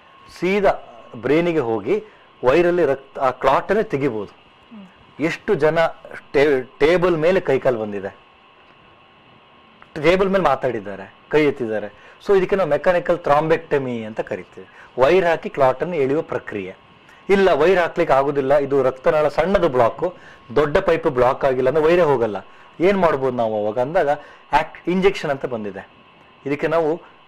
ಸೀದಾ ಬ್ರೈನಿಗೆ ಹೋಗಿ ವೈರಲ್ಲಿ ರಕ್ತ ಆ ಕ್ಲಾಟನ್ನೇ ತೆಗಿಬೋದು ಎಷ್ಟು ಜನ ಟೇಬಲ್ ಮೇಲೆ ಕೈಕಾಲು ಬಂದಿದೆ ಟೇಬಲ್ ಮೇಲೆ ಮಾತಾಡಿದ್ದಾರೆ ಕೈ ಎತ್ತಿದ್ದಾರೆ ಸೊ ಇದಕ್ಕೆ ನಾವು ಮೆಕ್ಯಾನಿಕಲ್ ಥ್ರಾಂಬೆಕ್ಟಮಿ ಅಂತ ಕರಿತೀವಿ ವೈರ್ ಹಾಕಿ ಕ್ಲಾಟನ್ನು ಎಳೆಯುವ ಪ್ರಕ್ರಿಯೆ ಇಲ್ಲ ವೈರ್ ಹಾಕ್ಲಿಕ್ಕೆ ಆಗುದಿಲ್ಲ ಇದು ರಕ್ತನಾಳ ಸಣ್ಣದು ಬ್ಲಾಕ್ ದೊಡ್ಡ ಪೈಪ್ ಬ್ಲಾಕ್ ಆಗಿಲ್ಲ ಅಂದ್ರೆ ವೈರೇ ಹೋಗಲ್ಲ ಏನ್ ಮಾಡ್ಬೋದು ನಾವು ಅವಾಗ ಅಂದಾಗ ಇಂಜೆಕ್ಷನ್ ಅಂತ ಬಂದಿದೆ ಇದಕ್ಕೆ ನಾವು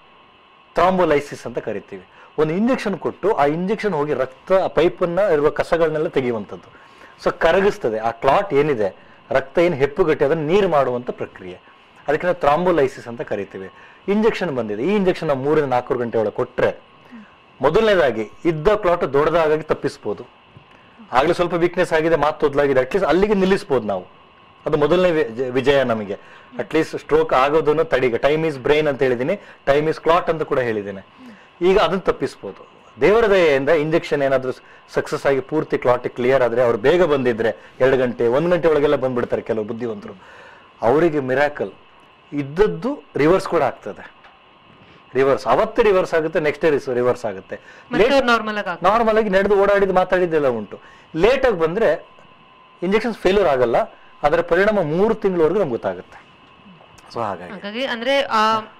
ಥ್ರಾಂಬೋಲೈಸಿಸ್ ಅಂತ ಕರಿತೀವಿ ಒಂದು ಇಂಜೆಕ್ಷನ್ ಕೊಟ್ಟು ಆ ಇಂಜೆಕ್ಷನ್ ಹೋಗಿ ರಕ್ತ ಆ ಪೈಪನ್ನ ಇರುವ ಕಸಗಳನ್ನೆಲ್ಲ ತೆಗೆಯುವಂಥದ್ದು ಸೊ ಕರಗಿಸ್ತದೆ ಆ ಕ್ಲಾಟ್ ಏನಿದೆ ರಕ್ತ ಏನು ಹೆಪ್ಪುಗಟ್ಟಿ ಅದನ್ನು ನೀರು ಮಾಡುವಂಥ ಪ್ರಕ್ರಿಯೆ ಅದಕ್ಕೆ ನಾವು ಥ್ರಾಂಬೋಲೈಸಿಸ್ ಅಂತ ಕರಿತೀವಿ ಇಂಜೆಕ್ಷನ್ ಬಂದಿದೆ ಈ ಇಂಜೆಕ್ಷನ್ ನಾವು ಮೂರಿಂದ ನಾಲ್ಕು ಗಂಟೆ ಒಳಗೆ ಕೊಟ್ಟರೆ ಮೊದಲನೇದಾಗಿ ಇದ್ದ ಕ್ಲಾಟ್ ದೊಡ್ಡದಾಗಿ ತಪ್ಪಿಸ್ಬೋದು ಆಗ್ಲೇ ಸ್ವಲ್ಪ ವೀಕ್ನೆಸ್ ಆಗಿದೆ ಮಾತು ತೊದಲಾಗಿದೆ ಅಟ್ಲೀಸ್ಟ್ ಅಲ್ಲಿಗೆ ನಿಲ್ಲಿಸ್ಬೋದು ನಾವು ಅದು ಮೊದಲನೇ ವಿ- ವಿಜಯ ನಮಗೆ ಅಟ್ಲೀಸ್ಟ್ ಸ್ಟ್ರೋಕ್ ಆಗೋದನ್ನು ತಡಿಗೆ ಟೈಮ್ ಈಸ್ ಬ್ರೈನ್ ಅಂತ ಹೇಳಿದ್ದೀನಿ ಟೈಮ್ ಈಸ್ ಕ್ಲಾಟ್ ಅಂತ ಕೂಡ ಹೇಳಿದ್ದೇನೆ ಈಗ ಅದನ್ನ ತಪ್ಪಿಸ್ಬೋದು ದೇವರ ದಯೆಯಿಂದ ಇಂಜೆಕ್ಷನ್ ಏನಾದರೂ ಸಕ್ಸಸ್ ಆಗಿ ಪೂರ್ತಿ ಕ್ಲಾಟ್ ಕ್ಲಿಯರ್ ಆದ್ರೆ ಅವ್ರು ಬೇಗ ಬಂದಿದ್ರೆ ಎರಡು ಗಂಟೆ ಒಂದು ಗಂಟೆ ಒಳಗೆಲ್ಲ ಬಂದ್ಬಿಡ್ತಾರೆ ಕೆಲವು ಬುದ್ಧಿವಂತರು ಅವರಿಗೆ ಮಿರಾಕಲ್ ಇದ್ದದ್ದು ರಿವರ್ಸ್ ಕೂಡ ಆಗ್ತದೆ ರಿವರ್ಸ್ ಅವತ್ತೇ ರಿವರ್ಸ್ ಆಗುತ್ತೆ ನೆಕ್ಸ್ಟ್ ಡೇ ರಿವರ್ಸ್ ಆಗುತ್ತೆ ಮತ್ತೆ ನಾರ್ಮಲ್ ಆಗಿ ಆಗ್ತದೆ. ನಾರ್ಮಲ್ ಆಗಿ ನಡೆದು ಓಡಾಡಿದ್ದು ಮಾತಾಡಿದ್ದೆಲ್ಲ ಉಂಟು ಲೇಟ್ ಆಗಿ ಬಂದ್ರೆ ಇಂಜೆಕ್ಷನ್ ಫೇಲ್ಯೂರ್ ಆಗಲ್ಲ ಅದರ ಪರಿಣಾಮ ಮೂರು ತಿಂಗಳವರೆಗೂ ನಮ್ಗೆ ಗೊತ್ತಾಗುತ್ತೆ ಸೊ ಹಾಗಾಗಿ ಹಾಗಾಗಿ ಅಂದ್ರೆ ಆ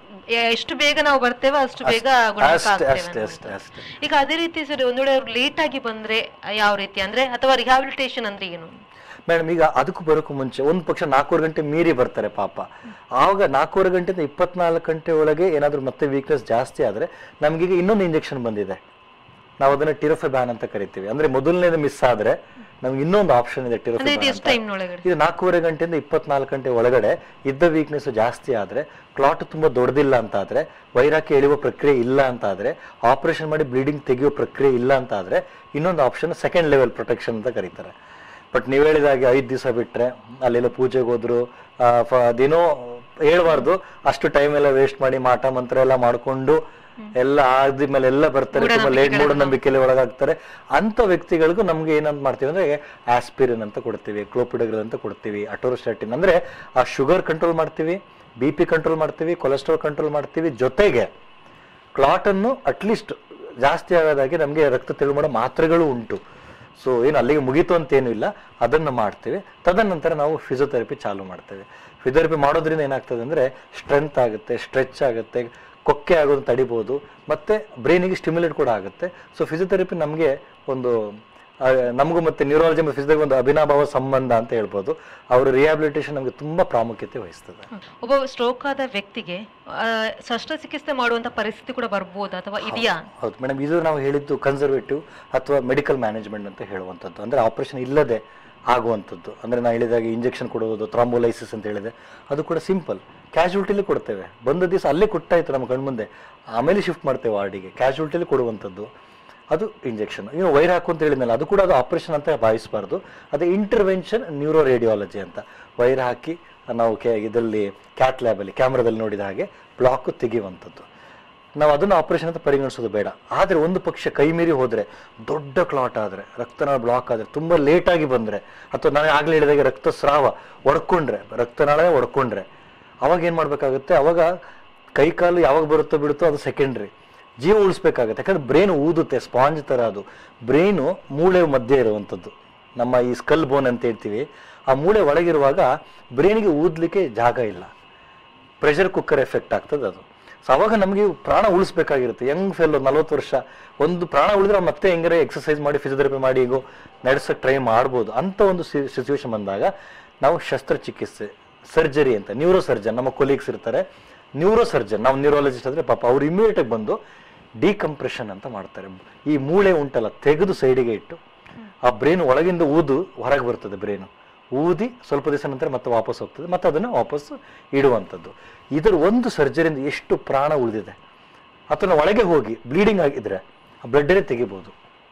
ಎಷ್ಟು ಬೇಗ ನಾವು ಬರ್ತೇವೆ ಅಷ್ಟು ಬೇಗ ಗುಣಮುಖ ಅಷ್ಟೇ ಆಗ್ತೇವೆ ಅಷ್ಟೇ ಅನ್ನೋದು. ಅಷ್ಟೇ ಅಷ್ಟೇ ಈಗ ಅದೇ ರೀತಿ ಸರ್ ಒಂದ್ ವೇಳೆ ಅವ್ರು ಲೇಟ್ ಆಗಿ ಬಂದ್ರೆ ಯಾವ ರೀತಿ ಅಂದ್ರೆ ಅಥವಾ ರಿಹಾಬಿಲಿಟೇಷನ್ ಅಂದ್ರೆ ಏನು ಮೇಡಮ್ ಈಗ ಅದಕ್ಕೂ ಬರೋಕ್ಕೂ ಮುಂಚೆ ಒಂದು ಪಕ್ಷ ನಾಲ್ಕೂವರೆ ಗಂಟೆ ಮೀರಿ ಬರ್ತಾರೆ ಪಾಪ ಆವಾಗ ನಾಲ್ಕೂವರೆ ಗಂಟೆಯಿಂದ ಇಪ್ಪತ್ನಾಲ್ಕು ಗಂಟೆ ಒಳಗೆ ಏನಾದರೂ ಮತ್ತೆ ವೀಕ್ನೆಸ್ ಜಾಸ್ತಿ ಆದರೆ ನಮಗೀಗ ಇನ್ನೊಂದು ಇಂಜೆಕ್ಷನ್ ಬಂದಿದೆ ನಾವು ಅದನ್ನ ಟಿರೋಫೆ ಬ್ಯಾನ್ ಅಂತ ಕರಿತೀವಿ ಅಂದ್ರೆ ಮೊದಲನೇದು ಮಿಸ್ ಆದ್ರೆ ನಮ್ಗೆ ಇನ್ನೊಂದು ಆಪ್ಷನ್ ಇದೆ ಟಿರೋಫೆ ಅಂದ್ರೆ ಇದು ಬ್ಯಾನ್ ಎಷ್ಟು ಅಂತ ಟೈಮ್ ಒಳಗಡೆ ಇದು ನಾಲ್ಕೂವರೆ ಗಂಟೆಯಿಂದ ಇಪ್ಪತ್ನಾಲ್ಕು ಗಂಟೆ ಒಳಗಡೆ ಇದ್ದ ವೀಕ್ನೆಸ್ ಜಾಸ್ತಿ ಆದ್ರೆ ಕ್ಲಾಟ್ ತುಂಬಾ ದೊಡ್ಡದಿಲ್ಲ ಅಂತ ಆದ್ರೆ ವೈರಾಕಿ ಎಳೆಯುವ ಪ್ರಕ್ರಿಯೆ ಇಲ್ಲ ಅಂತ ಆದ್ರೆ ಆಪರೇಷನ್ ಮಾಡಿ ಬ್ಲೀಡಿಂಗ್ ತೆಗೆಯುವ ಪ್ರಕ್ರಿಯೆ ಇಲ್ಲ ಅಂತ ಆದ್ರೆ ಇನ್ನೊಂದು ಆಪ್ಷನ್ ಸೆಕೆಂಡ್ ಲೆವೆಲ್ ಪ್ರೊಟೆಕ್ಷನ್ ಅಂತ ಕರೀತಾರೆ ಬಟ್ ನೀವು ಹೇಳಿದಾಗೆ ಐದು ದಿವಸ ಬಿಟ್ರೆ ಅಲ್ಲೆಲ್ಲ ಪೂಜೆಗೆ ಹೋದ್ರು ಆ, ಫ- ಅದೇನೋ ಹೇಳ್ಬಾರ್ದು ಅಷ್ಟು ಟೈಮ್ ಎಲ್ಲ ವೇಸ್ಟ್ ಮಾಡಿ ಮಾಟ ಮಂತ್ರ ಎಲ್ಲ ಮಾಡ್ಕೊಂಡು ಎಲ್ಲ ಆದ್ಮೇಲೆ ಎಲ್ಲ ಬರ್ತಾರೆ ತುಂಬಾ ಲೇಟ್ ಮೂಢನಂಬಿಕೆಯಲ್ಲಿ ಒಳಗಾಗ್ತಾರೆ ಅಂತ ವ್ಯಕ್ತಿಗಳಿಗೂ ನಮ್ಗೆ ಏನಂತ ಮಾಡ್ತೀವಿ ಅಂದ್ರೆ ಆಸ್ಪಿರಿನ್ ಅಂತ ಕೊಡ್ತೀವಿ ಕ್ಲೋಪಿಡಗ್ರಲ್ ಅಂತ ಕೊಡ್ತೀವಿ ಅಟೋರೋಸ್ಟಾಟಿನ್ ಅಂದ್ರೆ ಆ ಶುಗರ್ ಕಂಟ್ರೋಲ್ ಮಾಡ್ತೀವಿ ಬಿ ಪಿ ಕಂಟ್ರೋಲ್ ಮಾಡ್ತೀವಿ ಕೊಲೆಸ್ಟ್ರಾಲ್ ಕಂಟ್ರೋಲ್ ಮಾಡ್ತೀವಿ ಜೊತೆಗೆ ಕ್ಲಾಟ್ ಅನ್ನು ಅಟ್ಲೀಸ್ಟ್ ಜಾಸ್ತಿ ಆಗೋದಾಗಿ ನಮಗೆ ರಕ್ತ ತೆಳು ಮಾಡೋ ಮಾತ್ರೆಗಳು ಉಂಟು ಸೊ ಏನು ಅಲ್ಲಿಗೆ ಮುಗೀತು ಅಂತ ಏನೂ ಇಲ್ಲ ಅದನ್ನು ಮಾಡ್ತೀವಿ ತದನಂತರ ನಾವು ಫಿಸಿಯೋಥೆರಪಿ ಚಾಲು ಮಾಡ್ತೇವೆ ಫಿಸಿಯೋಥೆರಪಿ ಮಾಡೋದ್ರಿಂದ ಏನಾಗ್ತದೆ ಅಂದರೆ ಸ್ಟ್ರೆಂತ್ ಆಗುತ್ತೆ ಸ್ಟ್ರೆಚ್ ಆಗುತ್ತೆ ಕೊಕ್ಕೆ ಆಗೋದನ್ನ ತಡಿಬೋದು ಮತ್ತೆ ಬ್ರೈನಿಗೆ ಸ್ಟಿಮ್ಯುಲೇಟ್ ಕೂಡ ಆಗುತ್ತೆ ಸೊ ಫಿಸಿಯೋಥೆರಪಿ ನಮಗೆ ಒಂದು ಆ, ನಮಗೂ ಮತ್ತೆ ನ್ಯೂರಾಲಜಿ ಮತ್ತು ಫಿಸಿಯೋಥೆರಪಿ ಒಂದು ಅಭಿನಾಭಾವ ಸಂಬಂಧ ಅಂತ ಹೇಳ್ಬೋದು ಅವರ ರಿಹ್ಯಾಬಿಲಿಟೇಷನ್ ನಮಗೆ ತುಂಬ ಪ್ರಾಮುಖ್ಯತೆ ವಹಿಸ್ತದೆ ಒಬ್ಬ ಸ್ಟ್ರೋಕ್ ಆದ ವ್ಯಕ್ತಿಗೆ ಆ, ಶಸ್ತ್ರಚಿಕಿತ್ಸೆ ಮಾಡುವಂತ ಪರಿಸ್ಥಿತಿ ಕೂಡ ಬರ್ಬೋದಾ ಅಥವಾ ಇದೆಯಾ ಹೌದು ಮೇಡಮ್ ಇದು ನಾವು ಹೇಳಿದ್ದು ಕನ್ಸರ್ವೇಟಿವ್ ಅಥವಾ ಮೆಡಿಕಲ್ ಮ್ಯಾನೇಜ್ಮೆಂಟ್ ಅಂತ ಹೇಳುವಂಥದ್ದು ಅಂದರೆ ಆಪರೇಷನ್ ಇಲ್ಲದೆ ಆಗುವಂಥದ್ದು ಅಂದರೆ ನಾನು ಹೇಳಿದಾಗೆ ಇಂಜೆಕ್ಷನ್ ಕೊಡುವುದು ಥ್ರಾಂಬೋಲೈಸಿಸ್ ಅಂತ ಹೇಳಿದೆ ಅದು ಕೂಡ ಸಿಂಪಲ್ ಕ್ಯಾಶುವಲ್ಟಿಲಿ ಕೊಡ್ತೇವೆ ಬಂದ ದಿವಸ ಅಲ್ಲೇ ಕೊಟ್ಟಾಯ್ತು ನಮ್ಮ ಕಣ್ಮುಂದೆ ಆಮೇಲೆ ಶಿಫ್ಟ್ ಮಾಡ್ತೇವೆ ವಾರ್ಡಿಗೆ ಕ್ಯಾಶುವಲ್ಟಿಲಿ ಕೊಡುವಂಥದ್ದು ಅದು ಇಂಜೆಕ್ಷನ್ ಇನ್ನು ವೈರ್ ಹಾಕು ಅಂತ ಹೇಳಿದ್ನಲ್ಲ ಅದು ಕೂಡ ಅದು ಆಪರೇಷನ್ ಅಂತ ಭಾವಿಸಬಾರ್ದು ಅದು ಇಂಟರ್ವೆನ್ಷನ್ ನ್ಯೂರೋ ರೇಡಿಯಾಲಜಿ ಅಂತ ವೈರ್ ಹಾಕಿ ನಾವು ಕೆ ಇದರಲ್ಲಿ ಕ್ಯಾಟ್ ಲ್ಯಾಬಲ್ಲಿ ಕ್ಯಾಮ್ರಾದಲ್ಲಿ ನೋಡಿದ ಹಾಗೆ ಬ್ಲಾಕ್ ತೆಗೆಯುವಂಥದ್ದು ನಾವು ಅದನ್ನು ಆಪರೇಷನ್ ಅಂತ ಪರಿಗಣಿಸೋದು ಬೇಡ ಆದರೆ ಒಂದು ಪಕ್ಷ ಕೈ ಮೀರಿ ಹೋದರೆ ದೊಡ್ಡ ಕ್ಲಾಟ್ ಆದರೆ ರಕ್ತನಾಳ ಬ್ಲಾಕ್ ಆದರೆ ತುಂಬ ಲೇಟಾಗಿ ಬಂದರೆ ಅಥವಾ ನಾನು ಆಗಲೇ ಹೇಳಿದಾಗೆ ರಕ್ತಸ್ರಾವ ಒಡ್ಕೊಂಡ್ರೆ ರಕ್ತನಾಳನೇ ಒಡ್ಕೊಂಡ್ರೆ ಅವಾಗ ಏನು ಮಾಡಬೇಕಾಗುತ್ತೆ ಅವಾಗ ಕೈ ಕಾಲು ಯಾವಾಗ ಬರುತ್ತೋ ಬಿಡುತ್ತೋ ಅದು ಸೆಕೆಂಡ್ರಿ ಜೀವ ಉಳಿಸ್ಬೇಕಾಗತ್ತೆ ಯಾಕಂದ್ರೆ ಬ್ರೈನ್ ಊದುತ್ತೆ ಸ್ಪಾಂಜ್ ಥರ ಅದು ಬ್ರೈನು ಮೂಳೆ ಮಧ್ಯೆ ಇರುವಂಥದ್ದು ನಮ್ಮ ಈ ಸ್ಕಲ್ ಬೋನ್ ಅಂತ ಹೇಳ್ತೀವಿ ಆ ಮೂಳೆ ಒಳಗಿರುವಾಗ ಬ್ರೈನಿಗೆ ಊದಲಿಕ್ಕೆ ಜಾಗ ಇಲ್ಲ ಪ್ರೆಷರ್ ಕುಕ್ಕರ್ ಎಫೆಕ್ಟ್ ಆಗ್ತದೆ ಅದು ಸೊ ಅವಾಗ ನಮಗೆ ಪ್ರಾಣ ಉಳಿಸ್ಬೇಕಾಗಿರುತ್ತೆ ಯಂಗ್ ಫೆಲ್ ನಲ್ವತ್ತು ವರ್ಷ ಒಂದು ಪ್ರಾಣ ಉಳಿದ್ರೆ ಅವ್ನು ಮತ್ತೆ ಹೆಂಗಾರೆ ಎಕ್ಸರ್ಸೈಸ್ ಮಾಡಿ ಫಿಸಿಯೋಥೆರಪಿ ಮಾಡಿ ಈಗ ನಡೆಸೋಕೆ ಟ್ರೈ ಮಾಡ್ಬೋದು ಅಂತ ಒಂದು ಸಿಚುವೇಶನ್ ಬಂದಾಗ ನಾವು ಶಸ್ತ್ರಚಿಕಿತ್ಸೆ ಸರ್ಜರಿ ಅಂತ ನ್ಯೂರೋ ಸರ್ಜನ್ ನಮ್ಮ ಕೊಲೀಗ್ಸ್ ಇರ್ತಾರೆ ನ್ಯೂರೋ ಸರ್ಜನ್ ನಾವು ನ್ಯೂರಾಲಜಿಸ್ಟ್ ಆದರೆ ಪಾಪ ಅವ್ರು ಇಮಿಡಿಯೇಟಾಗಿ ಬಂದು ಡಿಕಂಪ್ರೆಷನ್ ಅಂತ ಮಾಡ್ತಾರೆ ಈ ಮೂಳೆ ಉಂಟಲ್ಲ ತೆಗೆದು ಸೈಡಿಗೆ ಇಟ್ಟು ಆ ಬ್ರೈನ್ ಒಳಗಿಂದ ಊದು ಹೊರಗೆ ಬರ್ತದೆ ಬ್ರೈನು ಊದಿ ಸ್ವಲ್ಪ ದಿವಸ ನಂತರ ಮತ್ತೆ ವಾಪಸ್ ಹೋಗ್ತದೆ ಮತ್ತೆ ಅದನ್ನು ವಾಪಸ್ ಇಡುವಂಥದ್ದು ಇದರ ಒಂದು ಸರ್ಜರಿಯಿಂದ ಎಷ್ಟು ಪ್ರಾಣ ಉಳಿದಿದೆ ಅಥವಾ ಒಳಗೆ ಹೋಗಿ ಬ್ಲೀಡಿಂಗ್ ಆಗಿದ್ರೆ ಆ ಬ್ಲಡ್ಡೇ ತೆಗಿಬೋದು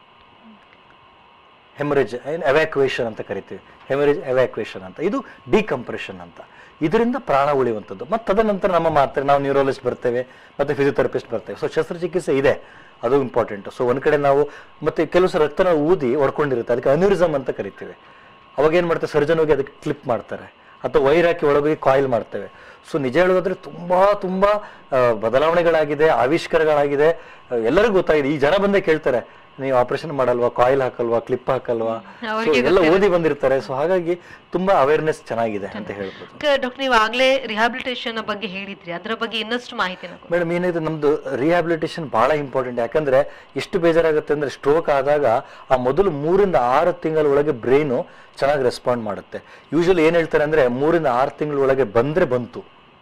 ಹೆಮರೇಜ್ ಏನು ಎವ್ಯಾಕ್ಯುವೇಷನ್ ಅಂತ ಕರಿತೀವಿ ಹೆಮರೇಜ್ ಎವ್ಯಾಕ್ಯುವೇಷನ್ ಅಂತ ಇದು ಡಿಕಂಪ್ರೆಷನ್ ಅಂತ ಇದರಿಂದ ಪ್ರಾಣ ಉಳಿಯುವಂಥದ್ದು ಮತ್ತು ತದನಂತರ ನಮ್ಮ ಮಾತ್ರೆ ನಾವು ನ್ಯೂರಾಲಜಿಸ್ಟ್ ಬರ್ತೇವೆ ಮತ್ತು ಫಿಸಿಯೋಥೆರಪಿಸ್ಟ್ ಬರ್ತೇವೆ ಸೊ ಶಸ್ತ್ರಚಿಕಿತ್ಸೆ ಇದೆ ಅದು ಇಂಪಾರ್ಟೆಂಟ್ ಸೊ ಒಂದು ಕಡೆ ನಾವು ಮತ್ತೆ ಕೆಲವು ಸಲ ರಕ್ತನ ಊದಿ ಹೊಡ್ಕೊಂಡಿರುತ್ತೆ ಅದಕ್ಕೆ ಅನ್ಯೂರಿಸಮ್ ಅಂತ ಕರಿತೀವಿ ಅವಾಗ ಏನು ಮಾಡ್ತಾರೆ ಸರ್ಜನ್ ಹೋಗಿ ಅದಕ್ಕೆ ಕ್ಲಿಪ್ ಮಾಡ್ತಾರೆ ಅಥವಾ ವೈರ್ ಹಾಕಿ ಒಳಗೋಗಿ ಕಾಯಿಲ್ ಮಾಡ್ತೇವೆ ಸೊ ನಿಜ ಹೇಳೋದಾದ್ರೆ ತುಂಬಾ ತುಂಬಾ ಆ, ಬದಲಾವಣೆಗಳಾಗಿದೆ ಆವಿಷ್ಕಾರಗಳಾಗಿದೆ ಆ, ಎಲ್ಲರಿಗೂ ಗೊತ್ತಾಗಿದೆ ಈ ಜನ ಬಂದೇ ಕೇಳ್ತಾರೆ ನೀವು ಆಪರೇಷನ್ ಮಾಡಲ್ವಾ ಕಾಯಿಲ್ ಹಾಕಲ್ವಾ ಕ್ಲಿಪ್ ಹಾಕಲ್ವಾ ಸೊ ಅವ್ರಿಗೆ ಎಲ್ಲ ಓದಿ ಬಂದಿರ್ತಾರೆ ಸೊ ಹಾಗಾಗಿ ತುಂಬಾ ಅವೇರ್ನೆಸ್ ಚೆನ್ನಾಗಿದೆ ಅಂತ ಹೇಳ್ಬೋದು ಡಾಕ್ಟರ್ ನೀವು ಆಗ್ಲೇ ರಿಹಾಬಿಲಿಟೇಷನ್ ಬಗ್ಗೆ ಹೇಳಿದ್ರಿ ಅದರ ಬಗ್ಗೆ ಇನ್ನಷ್ಟು ಮಾಹಿತಿನ ಕೊಡಿ. ಮೇಡಮ್ ಏನಿದೆ ನಮ್ದು ರಿಹ್ಯಾಬಿಲಿಟೇಷನ್ ಬಹಳ ಇಂಪಾರ್ಟೆಂಟ್ ಯಾಕಂದ್ರೆ ಎಷ್ಟು ಬೇಜಾರಾಗುತ್ತೆ ಅಂದ್ರೆ ಸ್ಟ್ರೋಕ್ ಆದಾಗ ಆ ಮೊದಲು ಮೂರಿಂದ ಆರು ತಿಂಗಳ ಒಳಗೆ ಬ್ರೈನು ಚೆನ್ನಾಗಿ ರೆಸ್ಪಾಂಡ್ ಮಾಡುತ್ತೆ ಯೂಶಲಿ ಏನ್ ಹೇಳ್ತಾರೆ ಅಂದ್ರೆ ಮೂರಿಂದ ಆರು ತಿಂಗಳ ಒಳಗೆ ಬಂದ್ರೆ ಬಂತು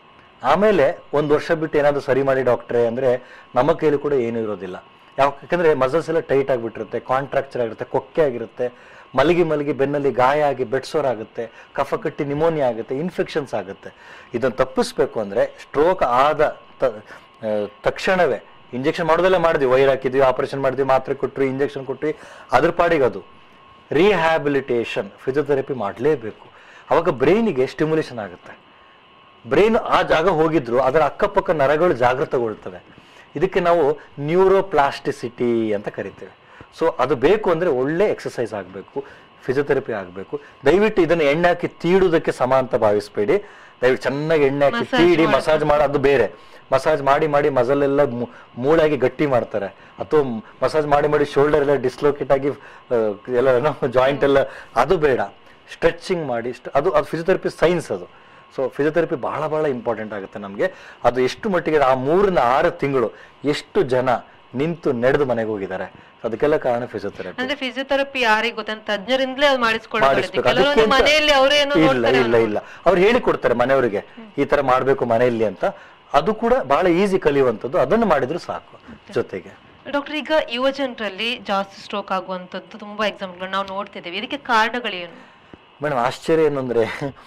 ಆಮೇಲೆ ಒಂದು ವರ್ಷ ಬಿಟ್ಟು ಏನಾದ್ರು ಸರಿ ಮಾಡಿ ಡಾಕ್ಟ್ರೆ ಅಂದ್ರೆ ನಮ್ಮ ಕೈಲಿ ಕೂಡ ಏನೂ ಇರೋದಿಲ್ಲ ಯಾಕಂದ್ರೆ ಮಸಲ್ಸ್ ಎಲ್ಲ ಟೈಟ್ ಆಗಿಬಿಟ್ಟಿರುತ್ತೆ ಕಾಂಟ್ರಾಕ್ಚರ್ ಆಗಿರುತ್ತೆ ಕೊಕ್ಕೆ ಆಗಿರುತ್ತೆ ಮಲಗಿ ಮಲಗಿ ಬೆನ್ನಲ್ಲಿ ಗಾಯ ಆಗಿ ಬೆಡ್ಸೋರ್ ಆಗುತ್ತೆ ಕಫ ಕಟ್ಟಿ ನಿಮೋನಿಯಾ ಆಗುತ್ತೆ ಇನ್ಫೆಕ್ಷನ್ಸ್ ಆಗುತ್ತೆ ಇದನ್ನು ತಪ್ಪಿಸ್ಬೇಕು ಅಂದ್ರೆ ಸ್ಟ್ರೋಕ್ ಆದ ತ- ಆ, ತಕ್ಷಣವೇ ಇಂಜೆಕ್ಷನ್ ಮಾಡೋದೆಲ್ಲ ಮಾಡಿದ್ವಿ ವೈರ್ ಹಾಕಿದ್ವಿ ಆಪರೇಷನ್ ಮಾಡಿದ್ವಿ ಮಾತ್ರೆ ಕೊಟ್ವಿ ಇಂಜೆಕ್ಷನ್ ಕೊಟ್ವಿ ಅದ್ರ ಪಾಡಿಗೆ ಅದು ರಿಹ್ಯಾಬಿಲಿಟೇಷನ್ ಫಿಸಿಯೋಥೆರಪಿ ಮಾಡಲೇಬೇಕು ಅವಾಗ ಬ್ರೈನಿಗೆ ಸ್ಟಿಮ್ಯುಲೇಷನ್ ಆಗುತ್ತೆ ಬ್ರೈನ್ ಆ ಜಾಗ ಹೋಗಿದ್ರು ಅದರ ಅಕ್ಕಪಕ್ಕ ನರಗಳು ಜಾಗೃತಗೊಳ್ತವೆ ಇದಕ್ಕೆ ನಾವು ನ್ಯೂರೋಪ್ಲಾಸ್ಟಿಸಿಟಿ ಅಂತ ಕರಿತೇವೆ ಸೊ ಅದು ಬೇಕು ಅಂದ್ರೆ ಒಳ್ಳೆ ಎಕ್ಸಸೈಸ್ ಆಗಬೇಕು ಫಿಸಿಯೋಥೆರಪಿ ಆಗಬೇಕು ದಯವಿಟ್ಟು ಇದನ್ನು ಎಣ್ಣೆ ಹಾಕಿ ತೀಡುವುದಕ್ಕೆ ಸಮ ಅಂತ ಭಾವಿಸ್ಬೇಡಿ ದಯವಿಟ್ಟು ಚೆನ್ನಾಗಿ ಎಣ್ಣೆ ಹಾಕಿ Massage ತೀಡಿ ಮಾಡೋದು. ಮಸಾಜ್ ಮಾಡೋದು ಬೇರೆ ಮಸಾಜ್ ಮಾಡಿ ಮಾಡಿ ಮಸಲ್ ಎಲ್ಲ ಮೂ- ಮೂಳಾಗಿ ಗಟ್ಟಿ ಮಾಡ್ತಾರೆ ಅಥವಾ ಮಸಾಜ್ ಮಾಡಿ ಮಾಡಿ ಶೋಲ್ಡರ್ ಎಲ್ಲ ಡಿಸ್ಲೋಕೇಟ್ ಆಗಿ ಆ, ಎಲ್ಲ ಜಾಯಿಂಟ್ ಎಲ್ಲ ಅದು ಬೇಡ ಸ್ಟ್ರೆಚಿಂಗ್ ಮಾಡಿ ಸ್ಟ್- ಅದು ಅದು ಫಿಸಿಯೋಥೆರಪಿ ಸೈನ್ಸ್ ಅದು ಸೊ ಫಿಸಿಯೋಥೆರಪಿ ಬಹಳ ಬಹಳ ಇಂಪಾರ್ಟೆಂಟ್ ಆಗುತ್ತೆ ನಮಗೆ ಅದು ಎಷ್ಟು ಮಟ್ಟಿಗೆ ಆ ಮೂರರಿಂದ ಆರು ತಿಂಗಳು ಎಷ್ಟು ಜನ ನಿಂತು ನಡೆದು ಮನೆಗೆ ಹೋಗಿದ್ದಾರೆ ಅದಕ್ಕೆಲ್ಲ ಕಾರಣ ಫಿಸಿಯೋಥೆರಪಿ ಅಂದ್ರೆ ಫಿಸಿಯೋಥೆರಪಿ ಯಾರಿಗೆ ಗೊತ್ತಂತ ತಜ್ಞರಿಂದಲೇ ಅದು ಮಾಡಿಸ್ಕೊಳ್ಳೋದು ಮಾಡಿಸ್ಬೇಕು ಕೆಲವೊಂದು ಅದಕ್ಕಿಂತ- ಮನೆಯಲ್ಲಿ ಅವರೇನು ಇಲ್ಲ ಇಲ್ಲ ಇಲ್ಲ ಅವ್ರು ಹೇಳಿಕೊಡ್ತಾರೆ ಮನೆಯವರಿಗೆ ಈ ತರ ಮಾಡ್ಬೇಕು ಮನೆಯಲ್ಲಿ ಅಂತ ಅದು ಕೂಡ ಬಹಳ ಈಸಿ ಕಲಿಯುವಂಥದ್ದು ಅದನ್ನು ಮಾಡಿದ್ರು ಸಾಕು ಜೊತೆಗೆ ಡಾಕ್ಟರ್ ಈಗ ಯುವ ಜನರಲ್ಲಿ ಜಾಸ್ತಿ ಸ್ಟ್ರೋಕ್ ಆಗುವಂತದ್ದು ತುಂಬಾ ಎಕ್ಸಾಂಪಲ್ ನಾವು ನೋಡ್ತಿದ್ದೇವೆ ಇದಕ್ಕೆ ಕಾರಣಗಳೇನು ಮೇಡಮ್ ಆಶ್ಚರ್ಯ ಏನಂದ್ರೆ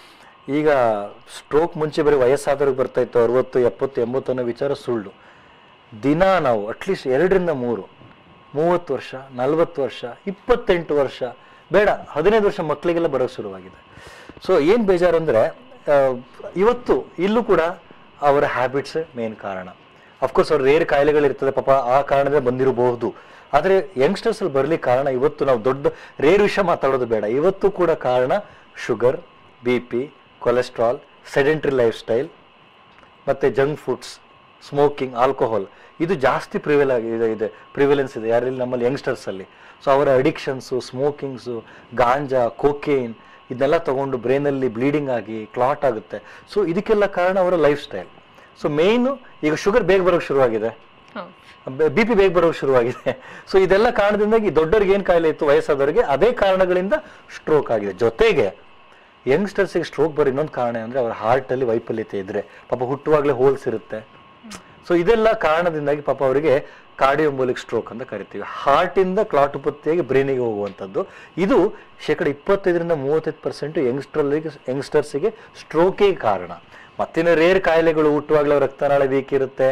ಈಗ ಸ್ಟ್ರೋಕ್ ಮುಂಚೆ ಬರೀ ವಯಸ್ಸಾದವ್ರಿಗೆ ಬರ್ತಾ ಇತ್ತು ಅರವತ್ತು ಎಪ್ಪತ್ತು ಎಂಬತ್ತು ಅನ್ನೋ ವಿಚಾರ ಸುಳ್ಳು ದಿನ ನಾವು ಅಟ್ಲೀಸ್ಟ್ ಎರಡರಿಂದ ಮೂರು ಮೂವತ್ತು ವರ್ಷ ನಲವತ್ತು ವರ್ಷ ಇಪ್ಪತ್ತೆಂಟು ವರ್ಷ ಬೇಡ ಹದಿನೈದು ವರ್ಷ ಮಕ್ಕಳಿಗೆಲ್ಲ ಬರೋಕ್ಕೆ ಶುರುವಾಗಿದೆ ಸೊ ಏನು ಬೇಜಾರು ಅಂದರೆ ಇವತ್ತು ಇಲ್ಲೂ ಕೂಡ ಅವರ ಹ್ಯಾಬಿಟ್ಸ್ ಮೇನ್ ಕಾರಣ ಅಫ್ಕೋರ್ಸ್ ಅವ್ರ ರೇರ್ ಕಾಯಿಲೆಗಳಿರ್ತದೆ ಪಾಪ ಆ ಕಾರಣದಿಂದ ಬಂದಿರಬಹುದು ಆದರೆ ಯಂಗ್ಸ್ಟರ್ಸ್ ಅಲ್ಲಿ ಬರ್ಲಿಕ್ಕೆ ಕಾರಣ ಇವತ್ತು ನಾವು ದೊಡ್ಡ ರೇರ್ ವಿಷಯ ಮಾತಾಡೋದು ಬೇಡ ಇವತ್ತು ಕೂಡ ಕಾರಣ sugar B P cholesterol sedentary lifestyle ಮತ್ತೆ ಜಂಕ್ ಫುಡ್ಸ್ ಸ್ಮೋಕಿಂಗ್ ಆಲ್ಕೋಹಾಲ್ ಇದು ಜಾಸ್ತಿ ಪ್ರಿವೆಲ್ ಆಗಿದೆ ಇದೆ ಪ್ರಿವೆಲೆನ್ಸ್ ಇದೆ ಯಾರಲ್ಲಿ ನಮ್ಮಲ್ಲಿ ಯಂಗ್ಸ್ಟರ್ಸ್ ಅಲ್ಲಿ ಸೊ ಅವರ ಅಡಿಕ್ಷನ್ಸು ಸ್ಮೋಕಿಂಗ್ಸು ಗಾಂಜಾ ಕೋಕೇನ್ ಇದನ್ನೆಲ್ಲ ತಗೊಂಡು ಬ್ರೈನಲ್ಲಿ ಬ್ಲೀಡಿಂಗ್ ಆಗಿ ಕ್ಲಾಟ್ ಆಗುತ್ತೆ ಸೊ ಇದಕ್ಕೆಲ್ಲ ಕಾರಣ ಅವರ ಲೈಫ್ ಸ್ಟೈಲ್ ಸೊ ಮೇಯ್ನು ಈಗ ಶುಗರ್ ಬೇಗ ಬರೋಕ್ಕೆ ಶುರುವಾಗಿದೆ ಹೌದು ಬಿ ಪಿ ಬೇಗ ಬರೋಕ್ಕೆ ಶುರುವಾಗಿದೆ ಸೊ ಇದೆಲ್ಲ ಕಾರಣದಿಂದಾಗಿ ದೊಡ್ಡವ್ರಿಗೆ ಏನು ಕಾಯಿಲೆ ಇತ್ತು ವಯಸ್ಸಾದವರಿಗೆ ಅದೇ ಕಾರಣಗಳಿಂದ ಸ್ಟ್ರೋಕ್ ಆಗಿದೆ ಜೊತೆಗೆ ಯಂಗ್ಸ್ಟರ್ಸಿಗೆ ಸ್ಟ್ರೋಕ್ ಬರೋ ಇನ್ನೊಂದು ಕಾರಣ ಅಂದರೆ ಅವರ ಹಾರ್ಟಲ್ಲಿ ವೈಫಲ್ಯತೆ ಇದ್ರೆ ಪಾಪ ಹುಟ್ಟುವಾಗಲೇ ಹೋಲ್ಸ್ ಇರುತ್ತೆ ಸೊ ಇದೆಲ್ಲ ಕಾರಣದಿಂದಾಗಿ ಪಾಪ ಅವರಿಗೆ ಕಾರ್ಡಿಯೋಂಬೋಲಿಕ್ ಸ್ಟ್ರೋಕ್ ಅಂತ ಕರಿತೀವಿ ಹಾರ್ಟಿಂದ ಕ್ಲಾಟ್ ಉತ್ಪತ್ತಿಯಾಗಿ ಬ್ರೈನಿಗೆ ಹೋಗುವಂಥದ್ದು ಇದು ಶೇಕಡ ಇಪ್ಪತ್ತೈದರಿಂದ ಮೂವತ್ತೈದು ಪರ್ಸೆಂಟ್ ಯಂಗ್ಸ್ಟರ್ಲಿಗೆ ಯಂಗ್ಸ್ಟರ್ಸಿಗೆ ಸ್ಟ್ರೋಕೇ ಕಾರಣ ಮತ್ತಿನ್ನು ರೇರ್ ಕಾಯಿಲೆಗಳು ಹುಟ್ಟುವಾಗಲೇ ರಕ್ತನಾಳ ವೀಕ್ ಇರುತ್ತೆ